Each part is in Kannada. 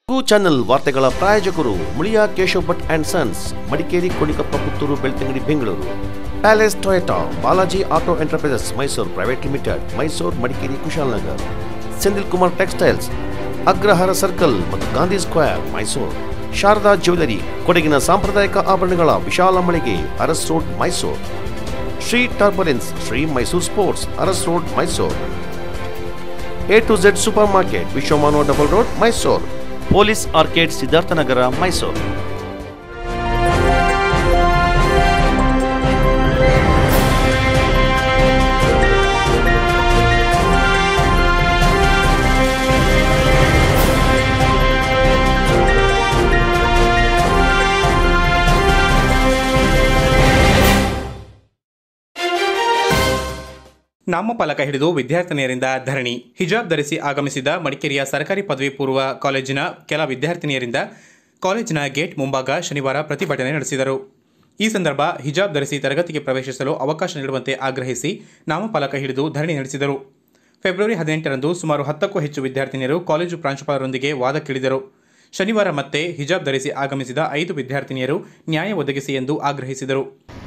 ಕು ಚಾನೆಲ್ ವಾರ್ತೆಗಳ ಪ್ರಾಯೋಜಕರು Mulia Keshav Bhat and sons Madikeri Konikappa Puttur Belthangady Bengaluru palace Toyota Balaji auto enterprises Mysuru private limited Mysuru Madikeri Kushalnagar Sendil Kumar textiles Agrahara circle ಮತ್ತು ಗಾಂಧಿ ಸ್ಕ್ವೇರ್ ಮೈಸೂರು ಶಾರದಾ ಜ್ಯುವೆಲರಿ ಕೊಡಗಿನ ಸಾಂಪ್ರದಾಯಿಕ ಆಭರಣಗಳ ವಿಶಾಲ ಮಳಿಗೆ Aras road Mysuru Shri turbulence Shri Mysuru sports Aras road Mysuru A to Z super market Vishwamanava double road Mysuru police arcade Siddharthanagara Mysuru ನಾಮಫಲಕ ಹಿಡಿದು ವಿದ್ಯಾರ್ಥಿನಿಯರಿಂದ ಧರಣಿ ಹಿಜಾಬ್ ಧರಿಸಿ ಆಗಮಿಸಿದ ಮಡಿಕೇರಿಯ ಸರ್ಕಾರಿ ಪದವಿ ಪೂರ್ವ ಕಾಲೇಜಿನ ಕೆಲ ವಿದ್ಯಾರ್ಥಿನಿಯರಿಂದ ಕಾಲೇಜಿನ ಗೇಟ್ ಮುಂಭಾಗ ಶನಿವಾರ ಪ್ರತಿಭಟನೆ ನಡೆಸಿದರು ಈ ಸಂದರ್ಭ ಹಿಜಾಬ್ ಧರಿಸಿ ತರಗತಿಗೆ ಪ್ರವೇಶಿಸಲು ಅವಕಾಶ ನೀಡುವಂತೆ ಆಗ್ರಹಿಸಿ ನಾಮಫಲಕ ಹಿಡಿದು ಧರಣಿ ನಡೆಸಿದರು ಫೆಬ್ರವರಿ ಹದಿನೆಂಟರಂದು ಸುಮಾರು ಹತ್ತಕ್ಕೂ ಹೆಚ್ಚು ವಿದ್ಯಾರ್ಥಿನಿಯರು ಕಾಲೇಜು ಪ್ರಾಂಶುಪಾಲರೊಂದಿಗೆ ವಾದಕ್ಕಿಳಿದರು ಶನಿವಾರ ಮತ್ತೆ ಹಿಜಾಬ್ ಧರಿಸಿ ಆಗಮಿಸಿದ ಐದು ವಿದ್ಯಾರ್ಥಿನಿಯರು ನ್ಯಾಯ ಒದಗಿಸಿ ಎಂದು ಆಗ್ರಹಿಸಿದರು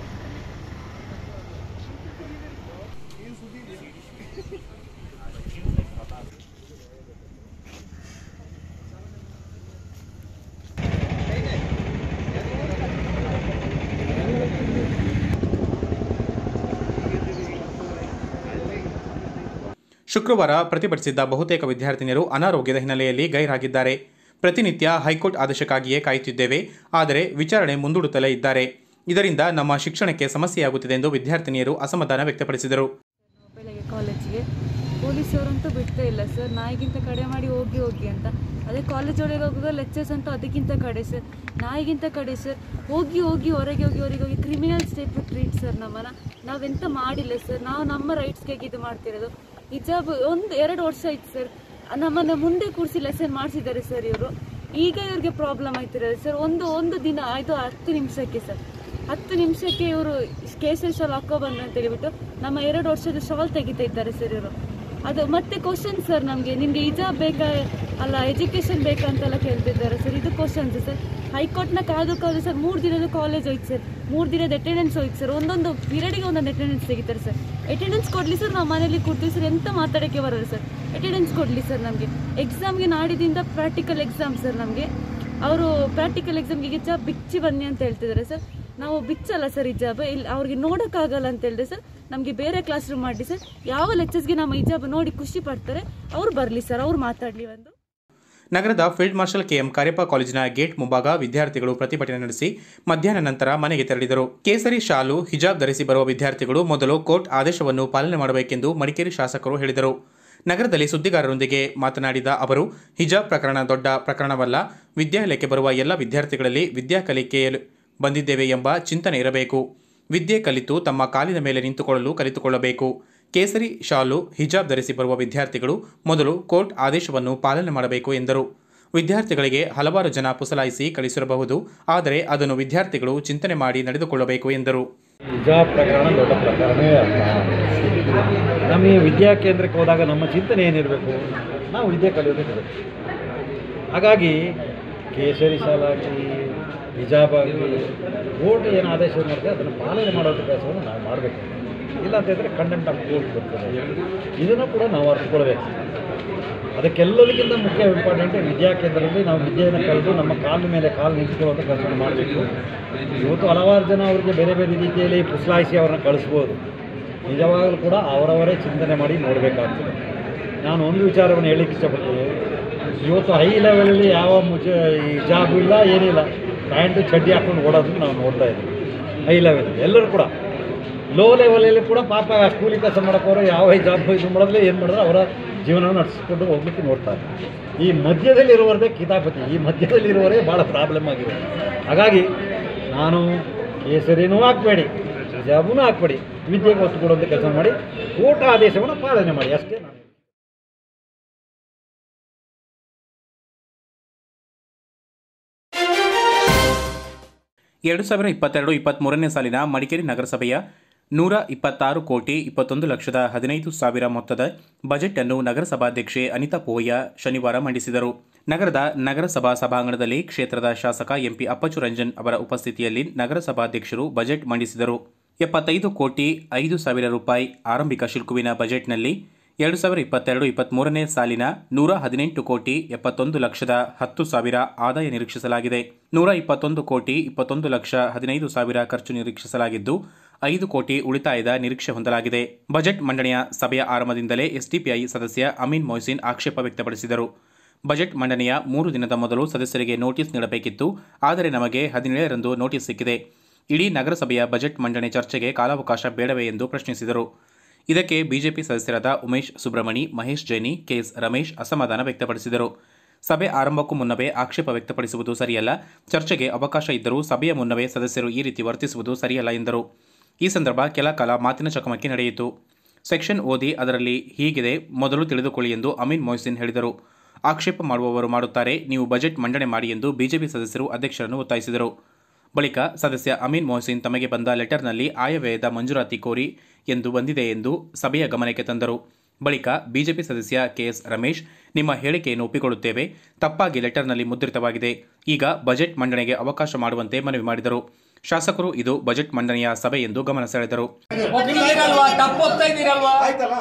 ಶುಕ್ರವಾರ ಪ್ರತಿಭಟಿಸಿದ್ದ ಬಹುತೇಕ ವಿದ್ಯಾರ್ಥಿನಿಯರು ಅನಾರೋಗ್ಯದ ಹಿನ್ನೆಲೆಯಲ್ಲಿ ಗೈರಾಗಿದ್ದಾರೆ ಪ್ರತಿನಿತ್ಯ ಹೈಕೋರ್ಟ್ ಆದೇಶಕ್ಕಾಗಿಯೇ ಕಾಯುತ್ತಿದ್ದೇವೆ ಆದರೆ ವಿಚಾರಣೆ ಮುಂದೂಡುತ್ತಲೇ ಇದ್ದಾರೆ ಇದರಿಂದ ನಮ್ಮ ಶಿಕ್ಷಣಕ್ಕೆ ಸಮಸ್ಯೆಯಾಗುತ್ತಿದೆ ಎಂದು ವಿದ್ಯಾರ್ಥಿನಿಯರು ಅಸಮಾಧಾನ ವ್ಯಕ್ತಪಡಿಸಿದರು ಬೆಳಗ್ಗೆ ಕಾಲೇಜಿಗೆ ಪೊಲೀಸವರಂತೂ ಬಿಡ್ತಾ ಇಲ್ಲ ಸರ್ ನಾಯಿಗಿಂತ ಕಡೆ ಮಾಡಿ ಹೋಗಿ ಹೋಗಿ ಅಂತ ಅದೇ ಕಾಲೇಜ್ ಒಳಗೆ ಹೋಗುವಾಗ ಲೆಕ್ಚರ್ಸ್ ಅಂತೂ ಅದಕ್ಕಿಂತ ಕಡೆ ಸರ್ ನಾಯಿಗಿಂತ ಕಡೆ ಸರ್ ಹೋಗಿ ಹೋಗಿ ಹೊರಗೆ ಹೋಗಿ ಹೊರಗೆ ಹೋಗಿ ಕ್ರಿಮಿನಲ್ಸ್ ಟೈಪ್ ಟ್ರೀಟ್ ಸರ್ ನಮ್ಮನ್ನ ನಾವೆಂತ ಮಾಡಿಲ್ಲ ಸರ್ ನಾವು ನಮ್ಮ ರೈಟ್ಸ್ಗೆ ಇದು ಮಾಡ್ತಿರೋದು ಹಿಜಾಬ್ ಒಂದು ಎರಡು ವರ್ಷ ಆಯ್ತು ಸರ್ ನಮ್ಮನ್ನ ಮುಂದೆ ಕೂರಿಸಿ ಲೆಸನ್ ಮಾಡಿಸಿದ್ದಾರೆ ಸರ್ ಇವರು ಈಗ ಇವ್ರಿಗೆ ಪ್ರಾಬ್ಲಮ್ ಆಯ್ತಿರೋದು ಸರ್ ಒಂದು ಒಂದು ದಿನ ಆಯ್ತು ಹತ್ತು ನಿಮಿಷಕ್ಕೆ ಸರ್ ಹತ್ತು ನಿಮಿಷಕ್ಕೆ ಇವರು ಕೇಸರಿ ಶಾಲ್ ಹಾಕೋ ಬಂದು ಅಂತ ಹೇಳಿಬಿಟ್ಟು ನಮ್ಮ ಎರಡು ವರ್ಷದ ಶಾಲ್ ತೆಗಿತಾ ಇದ್ದಾರೆ ಸರ್ ಇವರು ಅದು ಮತ್ತೆ ಕ್ವಶನ್ ಸರ್ ನಮಗೆ ನಿಮಗೆ ಹಿಜಾಬ್ ಬೇಕಾ ಅಲ್ಲ ಎಜುಕೇಶನ್ ಬೇಕಾ ಅಂತೆಲ್ಲ ಕೇಳ್ತಿದ್ದಾರೆ ಸರ್ ಇದು ಕ್ವಶನ್ಸ್ ಸರ್ ಹೈಕೋರ್ಟ್ನ ಕಾದು ಕಾದು ಸರ್ ಮೂರು ದಿನದ ಕಾಲೇಜ್ ಹೋಯ್ತು ಸರ್ ಮೂರು ದಿನದ ಅಟೆಂಡೆನ್ಸ್ ಹೋಯ್ತು ಸರ್ ಒಂದೊಂದು ಪೀರಿಯಡ್ಗೆ ಒಂದೊಂದು ಅಟೆಂಡೆನ್ಸ್ ತೆಗಿತಾರೆ ಸರ್ ಅಟೆಂಡೆನ್ಸ್ ಕೊಡಲಿ ಸರ್ ನಾವು ಮನೇಲಿ ಕೂರ್ತೀವಿ ಸರ್ ಎಂತ ಮಾತಾಡೋಕ್ಕೆ ಬರೋದು ಸರ್ ಅಟೆಂಡೆನ್ಸ್ ಕೊಡಲಿ ಸರ್ ನಮಗೆ ಎಕ್ಸಾಮ್ಗೆ ನಾಡಿದಿಂದ ಪ್ರಾಕ್ಟಿಕಲ್ ಎಕ್ಸಾಮ್ ಸರ್ ನಮಗೆ ಅವರು ಪ್ರಾಕ್ಟಿಕಲ್ ಎಕ್ಸಾಮ್ಗೆ ಹಿಜಾಬ್ ಬಿಚ್ಚಿ ಬನ್ನಿ ಅಂತ ಹೇಳ್ತಿದ್ದಾರೆ ಸರ್ ನಾವು ಬಿಚ್ಚಲ್ಲ ಸರ್ ಹಿಜಾಬ್ ಇಲ್ಲಿ ಅವ್ರಿಗೆ ನೋಡೋಕ್ಕಾಗಲ್ಲ ಅಂತ ಹೇಳಿದ್ರೆ ಸರ್ ನಮಗೆ ಬೇರೆ ಕ್ಲಾಸ್ ರೂಮ್ ಮಾಡಿ ಸರ್ ಯಾವ ಲೆಕ್ಚರ್ಸ್ಗೆ ನಮ್ಮ ಹಿಜಾಬ್ ನೋಡಿ ಖುಷಿ ಪಡ್ತಾರೆ ಅವ್ರು ಬರಲಿ ಸರ್ ಅವ್ರು ಮಾತಾಡಲಿ ಒಂದು ನಗರದ ಫೀಲ್ಡ್ ಮಾರ್ಷಲ್ ಕೆಎಂ ಕಾರ್ಯಪ್ಪ ಕಾಲೇಜಿನ ಗೇಟ್ ಮುಂಭಾಗ ವಿದ್ಯಾರ್ಥಿಗಳು ಪ್ರತಿಭಟನೆ ನಡೆಸಿ ಮಧ್ಯಾಹ್ನ ನಂತರ ಮನೆಗೆ ತೆರಳಿದರು ಕೇಸರಿ ಶಾಲು ಹಿಜಾಬ್ ಧರಿಸಿ ಬರುವ ವಿದ್ಯಾರ್ಥಿಗಳು ಮೊದಲು ಕೋರ್ಟ್ ಆದೇಶವನ್ನು ಪಾಲನೆ ಮಾಡಬೇಕೆಂದು ಮಡಿಕೇರಿ ಶಾಸಕರು ಹೇಳಿದರು ನಗರದಲ್ಲಿ ಸುದ್ದಿಗಾರರೊಂದಿಗೆ ಮಾತನಾಡಿದ ಅವರು ಹಿಜಾಬ್ ಪ್ರಕರಣ ದೊಡ್ಡ ಪ್ರಕರಣವಲ್ಲ ವಿದ್ಯಾಲಯಕ್ಕೆ ಬರುವ ಎಲ್ಲ ವಿದ್ಯಾರ್ಥಿಗಳಲ್ಲಿ ವಿದ್ಯಾ ಕಲಿಕೆಯಲ್ಲಿ ಬಂದಿದ್ದೇವೆ ಎಂಬ ಚಿಂತನೆ ಇರಬೇಕು ವಿದ್ಯೆ ಕಲಿತು ತಮ್ಮ ಕಾಲಿನ ಮೇಲೆ ನಿಂತುಕೊಳ್ಳಲು ಕಲಿತುಕೊಳ್ಳಬೇಕು ಕೇಸರಿ ಶಾಲು ಹಿಜಾಬ್ ಧರಿಸಿ ಬರುವ ವಿದ್ಯಾರ್ಥಿಗಳು ಮೊದಲು ಕೋರ್ಟ್ ಆದೇಶವನ್ನು ಪಾಲನೆ ಮಾಡಬೇಕು ಎಂದರು ವಿದ್ಯಾರ್ಥಿಗಳಿಗೆ ಹಲವಾರು ಜನ ಪುಸಲಾಯಿಸಿ ಕಳಿಸಿರಬಹುದು ಆದರೆ ಅದನ್ನು ವಿದ್ಯಾರ್ಥಿಗಳು ಚಿಂತನೆ ಮಾಡಿ ನಡೆದುಕೊಳ್ಳಬೇಕು ಎಂದರು ಹಿಜಾಬ್ ಪ್ರಕರಣ ದೊಡ್ಡ ಪ್ರಕರಣವೇ ಅಲ್ಲ ನಮಗೆ ವಿದ್ಯಾ ಕೇಂದ್ರಕ್ಕೆ ಹೋದಾಗ ನಮ್ಮ ಚಿಂತನೆ ಏನಿರಬೇಕು ನಾವು ವಿದ್ಯೆ ಕಲಿಯೋದಕ್ಕೆ ಹಾಗಾಗಿ ಕೇಸರಿ ಶಾಲಾಗಲಿ ಹಿಜಾಬ್ ಆಗಲಿ ಕೋರ್ಟ್ ಏನು ಆದೇಶ ಮಾಡ್ತದೆ ಅದನ್ನು ಪಾಲನೆ ಮಾಡೋದ್ರ ಕೆಲಸವನ್ನು ನಾವು ಮಾಡಬೇಕು ಇಲ್ಲ ಅಂತ ಹೇಳಿದ್ರೆ ಕಂಟೆಂಟ್ ಆಫ್ ಕೋರ್ಟ್ ಬರ್ತದೆ ಇದನ್ನು ಕೂಡ ನಾವು ಅರ್ಥಕೊಳ್ಬೇಕು ಅದಕ್ಕೆಲ್ಲದಕ್ಕಿಂತ ಮುಖ್ಯ ಇಂಪಾರ್ಟೆಂಟ್ ವಿದ್ಯಾ ಕೇಂದ್ರದಲ್ಲಿ ನಾವು ವಿದ್ಯೆಯನ್ನು ಕಲಿತು ನಮ್ಮ ಕಾಲ ಮೇಲೆ ಕಾಲು ನಿಂತ್ಕೊಳ್ಳುವಂಥ ಕೆಲಸವನ್ನು ಮಾಡಬೇಕು ಇವತ್ತು ಹಲವಾರು ಜನ ಅವರಿಗೆ ಬೇರೆ ಬೇರೆ ರೀತಿಯಲ್ಲಿ ಪುಸಲಾಯಿಸಿ ಅವರನ್ನು ಕಳಿಸ್ಬೋದು ನಿಜವಾಗಲೂ ಕೂಡ ಅವರವರೇ ಚಿಂತನೆ ಮಾಡಿ ನೋಡಬೇಕಾಗ್ತದೆ ನಾನು ಒಂದು ವಿಚಾರವನ್ನು ಹೇಳಲಿಕ್ಕೆ ಇಷ್ಟಪಡ್ತೀನಿ ಇವತ್ತು ಹೈ ಲೆವೆಲಲ್ಲಿ ಯಾವ ಮುಜ ಈ ಜಾಬ್ ಇಲ್ಲ ಏನಿಲ್ಲ ಪ್ಯಾಂಟು ಚಡ್ಡಿ ಹಾಕೊಂಡು ಓಡೋದನ್ನು ನಾವು ನೋಡ್ತಾ ಇದ್ದೀವಿ ಹೈ ಲೆವೆಲ್ ಎಲ್ಲರೂ ಕೂಡ ಲೋ ಲೆವೆಲಲ್ಲಿ ಕೂಡ ಪಾಪ ಕೂಲಿ ಕೆಲಸ ಮಾಡೋಕ್ಕವರು ಯಾವ ಜಾಬ್ ಇದು ಮಾಡಿದ್ರೆ ಏನು ಮಾಡಿದ್ರೆ ಅವರ ಜೀವನವನ್ನು ನಡೆಸಿಕೊಂಡು ಹೋಗ್ಲಿಕ್ಕೆ ನೋಡ್ತಾರೆ ಈ ಮಧ್ಯದಲ್ಲಿರುವವರದೇ ಕಿತಾಪತಿ ಈ ಮಧ್ಯದಲ್ಲಿರುವವರೇ ಭಾಳ ಪ್ರಾಬ್ಲಮ್ ಆಗಿದೆ ಹಾಗಾಗಿ ನಾನು ಕೇಸರಿನೂ ಹಾಕಬೇಡಿ ಜಾಬೂ ಹಾಕಬೇಡಿ ವಿದ್ಯೆಗೆ ಒತ್ತು ಕೊಡುವಂಥ ಕೆಲಸ ಮಾಡಿ ಕೋರ್ಟ್ ಆದೇಶವನ್ನು ಪಾಲನೆ ಮಾಡಿ ಅಷ್ಟೇ ನಾನು ಎರಡು ಸಾವಿರ ಇಪ್ಪತ್ತೆರಡು ಇಪ್ಪತ್ತ್ಮೂರನೇ ಸಾಲಿನ ಮಡಿಕೇರಿ ನಗರಸಭೆಯ ನೂರ ಇಪ್ಪತ್ತಾರು ಕೋಟಿ ಇಪ್ಪತ್ತೊಂದು ಲಕ್ಷದ ಹದಿನೈದು ಸಾವಿರ ಮೊತ್ತದ ಬಜೆಟ್ ಅನ್ನು ನಗರಸಭಾಧ್ಯಕ್ಷೆ ಅನಿತಾ ಪೋಯ್ಯ ಶನಿವಾರ ಮಂಡಿಸಿದರು ನಗರದ ನಗರಸಭಾ ಸಭಾಂಗಣದಲ್ಲಿ ಕ್ಷೇತ್ರದ ಶಾಸಕ ಎಂಪಿ ಅಪ್ಪಚ್ಚು ರಂಜನ್ ಅವರ ಉಪಸ್ಥಿತಿಯಲ್ಲಿ ನಗರಸಭಾಧ್ಯಕ್ಷರು ಬಜೆಟ್ ಮಂಡಿಸಿದರು ಎಪ್ಪತ್ತೈದು ಕೋಟಿ ಐದು ಸಾವಿರ ರೂಪಾಯಿ ಆರಂಭಿಕ ಶುಲ್ಕುವಿನ ಬಜೆಟ್ನಲ್ಲಿ ಎರಡು ಸಾವಿರ ಇಪ್ಪತ್ತೆರಡು ಇಪ್ಪತ್ತ್ಮೂರನೇ ಸಾಲಿನ ನೂರ ಹದಿನೆಂಟು ಕೋಟಿ ಎಪ್ಪತ್ತೊಂದು ಲಕ್ಷದ ಹತ್ತು ಸಾವಿರ ಆದಾಯ ನಿರೀಕ್ಷಿಸಲಾಗಿದೆ ನೂರ ಇಪ್ಪತ್ತೊಂದು ಕೋಟಿ ಇಪ್ಪತ್ತೊಂದು ಲಕ್ಷ ಹದಿನೈದು ಸಾವಿರ ಖರ್ಚು ನಿರೀಕ್ಷಿಸಲಾಗಿದ್ದು ಐದು ಕೋಟಿ ಉಳಿತಾಯದ ನಿರೀಕ್ಷೆ ಹೊಂದಲಾಗಿದೆ ಬಜೆಟ್ ಮಂಡನೆಯ ಸಭೆಯ ಆರಂಭದಿಂದಲೇ ಎಸ್ಡಿಪಿಐ ಸದಸ್ಯ ಅಮೀನ್ ಮೊಯ್ಸಿನ್ ಆಕ್ಷೇಪ ವ್ಯಕ್ತಪಡಿಸಿದರು ಬಜೆಟ್ ಮಂಡನೆಯ ಮೂರು ದಿನದ ಮೊದಲು ಸದಸ್ಯರಿಗೆ ನೋಟಿಸ್ ನೀಡಬೇಕಿತ್ತು ಆದರೆ ನಮಗೆ ಹದಿನೇಳರಂದು ನೋಟಿಸ್ ಸಿಕ್ಕಿದೆ ಇಡೀ ನಗರಸಭೆಯ ಬಜೆಟ್ ಮಂಡನೆ ಚರ್ಚೆಗೆ ಕಾಲಾವಕಾಶ ಬೇಡವೇ ಎಂದು ಪ್ರಶ್ನಿಸಿದರು ಇದಕ್ಕೆ ಬಿಜೆಪಿ ಸದಸ್ಯರಾದ ಉಮೇಶ್ ಸುಬ್ರಮಣಿ ಮಹೇಶ್ ಜೈನಿ ಕೆಎಸ್ ರಮೇಶ್ ಅಸಮಾಧಾನ ವ್ಯಕ್ತಪಡಿಸಿದರು ಸಭೆ ಆರಂಭಕ್ಕೂ ಮುನ್ನವೇ ಆಕ್ಷೇಪ ವ್ಯಕ್ತಪಡಿಸುವುದು ಸರಿಯಲ್ಲ ಚರ್ಚೆಗೆ ಅವಕಾಶ ಇದ್ದರೂ ಸಭೆಯ ಮುನ್ನವೇ ಸದಸ್ಯರು ಈ ರೀತಿ ವರ್ತಿಸುವುದು ಸರಿಯಲ್ಲ ಎಂದರು ಈ ಸಂದರ್ಭ ಕೆಲ ಕಾಲ ಮಾತಿನ ಚಕಮಕಿ ನಡೆಯಿತು ಸೆಕ್ಷನ್ ಓದಿ ಅದರಲ್ಲಿ ಹೀಗಿದೆ ಮೊದಲು ತಿಳಿದುಕೊಳ್ಳಿ ಎಂದು ಅಮೀನ್ ಮೊಯ್ಸಿನ್ ಹೇಳಿದರು ಆಕ್ಷೇಪ ಮಾಡುವವರು ಮಾಡುತ್ತಾರೆ ನೀವು ಬಜೆಟ್ ಮಂಡನೆ ಮಾಡಿ ಎಂದು ಬಿಜೆಪಿ ಸದಸ್ಯರು ಅಧ್ಯಕ್ಷರನ್ನು ಒತ್ತಾಯಿಸಿದರು ಬಳಿಕ ಸದಸ್ಯ ಅಮೀನ್ ಮೊಹಸಿನ್ ತಮಗೆ ಬಂದ ಲೆಟರ್ನಲ್ಲಿ ಆಯವ್ಯಯದ ಮಂಜೂರಾತಿ ಕೋರಿ ಎಂದು ಬಂದಿದೆ ಎಂದು ಸಭೆಯ ಗಮನಕ್ಕೆ ತಂದರು ಬಳಿಕ ಬಿಜೆಪಿ ಸದಸ್ಯ ಕೆಎಸ್ ರಮೇಶ್ ನಿಮ್ಮ ಹೇಳಿಕೆಯನ್ನು ಒಪ್ಪಿಕೊಳ್ಳುತ್ತೇವೆ ತಪ್ಪಾಗಿ ಲೆಟರ್ನಲ್ಲಿ ಮುದ್ರಿತವಾಗಿದೆ ಈಗ ಬಜೆಟ್ ಮಂಡನೆಗೆ ಅವಕಾಶ ಮಾಡುವಂತೆ ಮನವಿ ಮಾಡಿದರು ಶಾಸಕರು ಇದು ಬಜೆಟ್ ಮಂಡನೆಯ ಸಭೆ ಎಂದು ಗಮನ ಸೆಳೆದರು ಒಪ್ಪಿದ್ದೀರಲ್ವಾ ತಪ್ಪು ಒಪ್ತಾ ಇದ್ದೀರಲ್ವಾ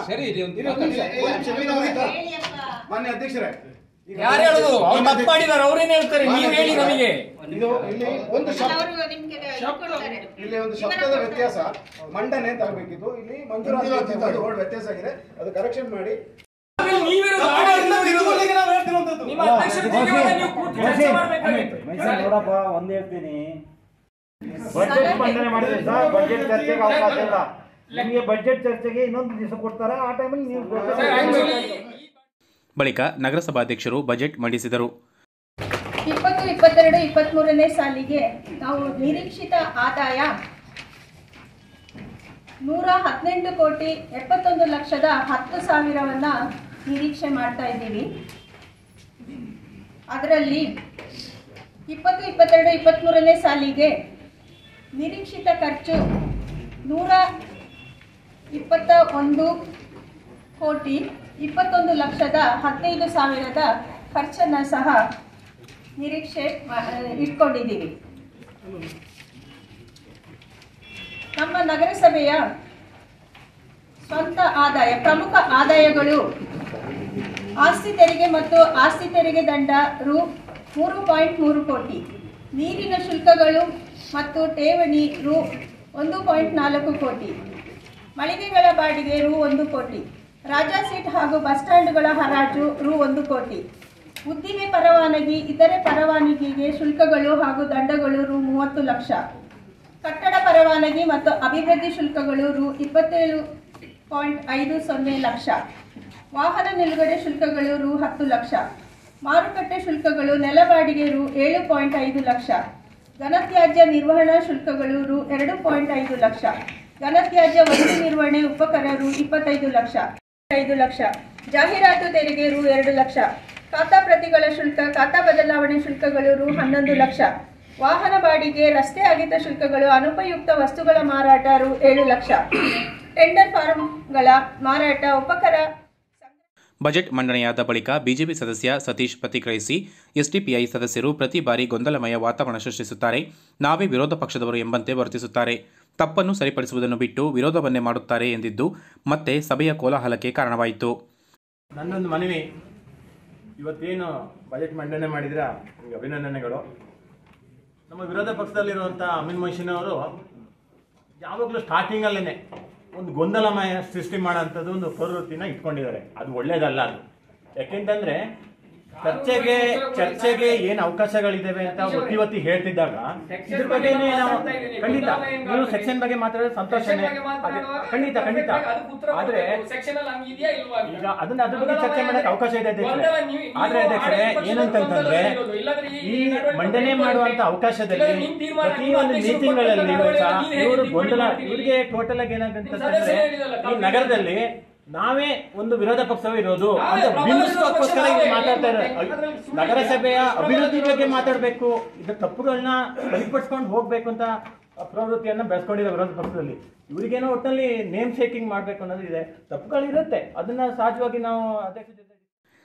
ಮಾನ್ಯ ಅಧ್ಯಕ್ಷರೇ ಈಗ ಯಾರು ಹೇಳುದು ಅವ್ರು ತಪ್ಪು ಮಾಡಿದಾರೆ ಅವ್ರೇನ್ ಹೇಳ್ತಾರೆ ನೀವ್ ಹೇಳಿ ನಮಗೆ ಇದು ಇಲ್ಲಿ ಒಂದು ಶಬ್ದ ಇಲ್ಲಿ ಒಂದು ಶಬ್ದದ ವ್ಯತ್ಯಾಸ ಮಂಡನೆ ಅಂತ ಆಗ್ಬೇಕಿತ್ತು ಇಲ್ಲಿ ಮಂಜೂರಾತಿ ಅಂತ ಒಂದು word ವ್ಯತ್ಯಾಸ ಆಗಿದೆ ಅದು ಕರೆಕ್ಷನ್ ಮಾಡಿ ನೀವಿರೋದು ಆಡಳಿತದಲ್ಲಿರೋದು. ನಿಮ್ಮ ಅಧ್ಯಕ್ಷರ ಜೊತೆಗೆ ನೀವು ಕೂತು ಚರ್ಚೆ ಮಾಡ್ಬೇಕಾಗಿತ್ತು. ಮೈಸೂರು ನೋಡಪ್ಪ ಒಂದ್ ಹೇಳ್ತೀನಿ ಬಜೆಟ್ ಮಂಡನೆ ಮಾಡಿದ್ರೆ ಸರ್ ಬಜೆಟ್ ಚರ್ಚೆಗೆ ಅವಕಾಶ ಇಲ್ಲ ನಿಮಗೆ ಬಜೆಟ್ ಚರ್ಚೆಗೆ ಇನ್ನೊಂದು ದಿವಸ ಕೊಡ್ತಾರೆ ಆ ಟೈಮಲ್ಲಿ ನೀವು ಸರ್, actually, ಬಳಿಕ ನಗರಸಭಾಧ್ಯಕ್ಷರು ಬಜೆಟ್ ಮಂಡಿಸಿದರು ಇಪ್ಪತ್ತು ಇಪ್ಪತ್ತೆರಡು ಇಪ್ಪತ್ತ್ಮೂರನೇ ಸಾಲಿಗೆ ನಾವು ನಿರೀಕ್ಷಿತ ಆದಾಯ ನೂರ ಹದಿನೆಂಟು ಕೋಟಿ ಎಪ್ಪತ್ತೊಂದು ಲಕ್ಷದ ಹತ್ತು ಸಾವಿರವನ್ನು ನಿರೀಕ್ಷೆ ಮಾಡ್ತಾ ಇದ್ದೀವಿ ಅದರಲ್ಲಿ ಇಪ್ಪತ್ತು ಇಪ್ಪತ್ತೆರಡು ಇಪ್ಪತ್ತ್ಮೂರನೇ ಸಾಲಿಗೆ ನಿರೀಕ್ಷಿತ ಖರ್ಚು ನೂರ ಇಪ್ಪತ್ತ ಒಂದು ಕೋಟಿ ಇಪ್ಪತ್ತೊಂದು ಲಕ್ಷದ ಹದಿನೈದು ಸಾವಿರದ ಖರ್ಚನ್ನು ಸಹ ನಿರೀಕ್ಷೆ ಮಾ- ಇಟ್ಕೊಂಡಿದ್ದೀವಿ ನಮ್ಮ ನಗರಸಭೆಯ ಸ್ವಂತ ಆದಾಯ ಪ್ರಮುಖ ಆದಾಯಗಳು ಆಸ್ತಿ ತೆರಿಗೆ ಮತ್ತು ಆಸ್ತಿ ತೆರಿಗೆ ದಂಡ ರು ಮೂರು ಪಾಯಿಂಟ್ ಮೂರು ಕೋಟಿ ನೀರಿನ ಶುಲ್ಕಗಳು ಮತ್ತು ಠೇವಣಿ ರು ಒಂದು ಪಾಯಿಂಟ್ ನಾಲ್ಕು ಕೋಟಿ ಮಳಿಗೆಗಳ ಬಾಡಿಗೆ ರು ಒಂದು ಕೋಟಿ ರಾಜಾ ಸೀಟ್ ಹಾಗೂ ಬಸ್ ಸ್ಟ್ಯಾಂಡ್ಗಳ ಹರಾಜು ರು ಒಂದು ಕೋಟಿ ಉದ್ದಿಮೆ ಪರವಾನಗಿ ಇತರೆ ಪರವಾನಗಿಗೆ ಶುಲ್ಕಗಳು ಹಾಗೂ ದಂಡಗಳು ರು ಮೂವತ್ತು ಲಕ್ಷ ಕಟ್ಟಡ ಪರವಾನಗಿ ಮತ್ತು ಅಭಿವೃದ್ಧಿ ಶುಲ್ಕಗಳು ರು ಇಪ್ಪತ್ತೇಳು ಪಾಯಿಂಟ್ ಐದು ಸೊನ್ನೆ ಲಕ್ಷ ವಾಹನ ನಿಲುಗಡೆ ಶುಲ್ಕಗಳು ರು ಹತ್ತು ಲಕ್ಷ ಮಾರುಕಟ್ಟೆ ಶುಲ್ಕಗಳು ನೆಲ ಬಾಡಿಗೆ ರು ಏಳು ಪಾಯಿಂಟ್ ಐದು ಲಕ್ಷ ಘನತ್ಯಾಜ್ಯ ನಿರ್ವಹಣಾ ಶುಲ್ಕಗಳು ರು ಎರಡು ಪಾಯಿಂಟ್ ಐದು ಲಕ್ಷ ಘನತ್ಯಾಜ್ಯ ವಸ್ತು ನಿರ್ವಹಣೆ ಉಪಕರ ರು ಇಪ್ಪತ್ತೈದು ಲಕ್ಷ ಐದು ಲಕ್ಷ ಜಾಹೀರಾತು ತೆರಿಗೆ ರು ಎರಡು ಲಕ್ಷ ಖಾತಾ ಪ್ರತಿಗಳ ಶುಲ್ಕ ಖಾತಾ ಬದಲಾವಣೆ ಶುಲ್ಕಗಳು ರು ಹನ್ನೊಂದು ಲಕ್ಷ ವಾಹನ ಬಾಡಿಗೆ ರಸ್ತೆ ಅಗಿತ ಶುಲ್ಕಗಳು ಅನುಪಯುಕ್ತ ವಸ್ತುಗಳ ಮಾರಾಟ ರು ಏಳು ಲಕ್ಷ ಟೆಂಡರ್ ಫಾರ್ಮ್ಗಳ ಮಾರಾಟ ಉಪಕರ ಬಜೆಟ್ ಮಂಡನೆಯಾದ ಬಳಿಕ ಬಿಜೆಪಿ ಸದಸ್ಯ ಸತೀಶ್ ಪ್ರತಿಕ್ರಿಯಿಸಿ ಎಸ್ಡಿಪಿಐ ಸದಸ್ಯರು ಪ್ರತಿ ಬಾರಿ ಗೊಂದಲಮಯ ವಾತಾವರಣ ಸೃಷ್ಟಿಸುತ್ತಾರೆ ನಾವೇ ವಿರೋಧ ಪಕ್ಷದವರು ಎಂಬಂತೆ ವರ್ತಿಸುತ್ತಾರೆ ತಪ್ಪನ್ನು ಸರಿಪಡಿಸುವುದನ್ನು ಬಿಟ್ಟು ವಿರೋಧವನ್ನೇ ಮಾಡುತ್ತಾರೆ ಎಂದಿದ್ದು ಮತ್ತೆ ಸಭೆಯ ಕೋಲಾಹಲಕ್ಕೆ ಕಾರಣವಾಯಿತು ನನ್ನೊಂದು ಮನವಿ ಇವತ್ತೇನು ಬಜೆಟ್ ಮಂಡನೆ ಮಾಡಿದ್ರ ನಿಮ್ಗೆ ಅಭಿನಂದನೆಗಳು ನಮ್ಮ ವಿರೋಧ ಪಕ್ಷದಲ್ಲಿರುವಂಥ ಅಮಿನ್ ಮೊಯ್ಸಿನ್ ಅವರು ಯಾವಾಗಲೂ ಸ್ಟಾರ್ಟಿಂಗಲ್ಲೇ ಒಂದು ಗೊಂದಲಮಯ ಸೃಷ್ಟಿ ಮಾಡೋಂಥದ್ದು ಒಂದು ಪ್ರವೃತ್ತಿನ ಇಟ್ಕೊಂಡಿದ್ದಾರೆ ಅದು ಒಳ್ಳೇದಲ್ಲ ಅದು ಯಾಕೆಂತಂದ್ರೆ ಚರ್ಚೆಗೆ ಚರ್ಚೆಗೆ ಏನು ಅವಕಾಶಗಳಿದ್ದಾವೆ ಅಂತ ಒತ್ತಿ ಒತ್ತಿ ಹೇಳ್ತಿದ್ದಾಗ ಇದ್ರ ಬಗ್ಗೆ ನಾವು ಖಂಡಿತ ನೀವು ಸೆಕ್ಷನ್ ಬಗ್ಗೆ ಮಾತಾಡೋದು ಸಂತೋಷನೇ ಅದೇ, ಖಂಡಿತ ಖಂಡಿತ ಆದ್ರೆ ಈಗ ಅದನ್ನ ಅದ್ರ ಬಗ್ಗೆ ಚರ್ಚೆ ಮಾಡಕ್ಕೆ ಅವಕಾಶ ಇದೆ ಅಧ್ಯಕ್ಷರೇ ಆದ್ರೆ ಅಧ್ಯಕ್ಷರೇ ಏನಂತಂತಂದ್ರೆ ಈ ಮಂಡನೆ ಮಾಡುವಂತ ಅವಕಾಶದಲ್ಲಿ ಪ್ರತಿಯೊಂದು ಮೀಟಿಂಗ್ಗಳಲ್ಲಿ ಸಹ ಇವರು ಗೊಂದಲ ಇವರಿಗೆ ಟೋಟಲ್ ಆಗಿ ಏನಾಗಂತಂದ್ರೆ ಈ ನಗರದಲ್ಲಿ ನಾವೇ ಒಂದು ವಿರೋಧ ಪಕ್ಷವೇ ಇರೋದು ಅಂತ ಬಿಂಬಿಸೋಕ್ಕೋಸ್ಕರ ಇಲ್ಲಿ ಮಾತಾಡ್ತಾ ಇದ್ದಾರೆ ನಗರಸಭೆಯ ಅಭಿವೃದ್ಧಿ ಬಗ್ಗೆ ಮಾತಾಡಬೇಕು ಇದು ತಪ್ಪುಗಳನ್ನ ಸರಿಪಡಿಸ್ಕೊಂಡು ಹೋಗ್ಬೇಕು ಅಂತ ಪ್ರವೃತ್ತಿಯನ್ನ ಬೆಳೆಸ್ಕೊಂಡಿರೋ ವಿರೋಧ ಪಕ್ಷದಲ್ಲಿ ಇವರಿಗೇನೋ ಒಟ್ಟಲ್ಲಿ ನೇಮ್ ಶೇಕಿಂಗ್ ಮಾಡ್ಬೇಕು ಅನ್ನೋದು ಇದೆ ತಪ್ಪುಗಳಿರುತ್ತೆ ಅದನ್ನ ಸಹಜವಾಗಿ ನಾವು ಅಧ್ಯಕ್ಷ ಜೊತೆ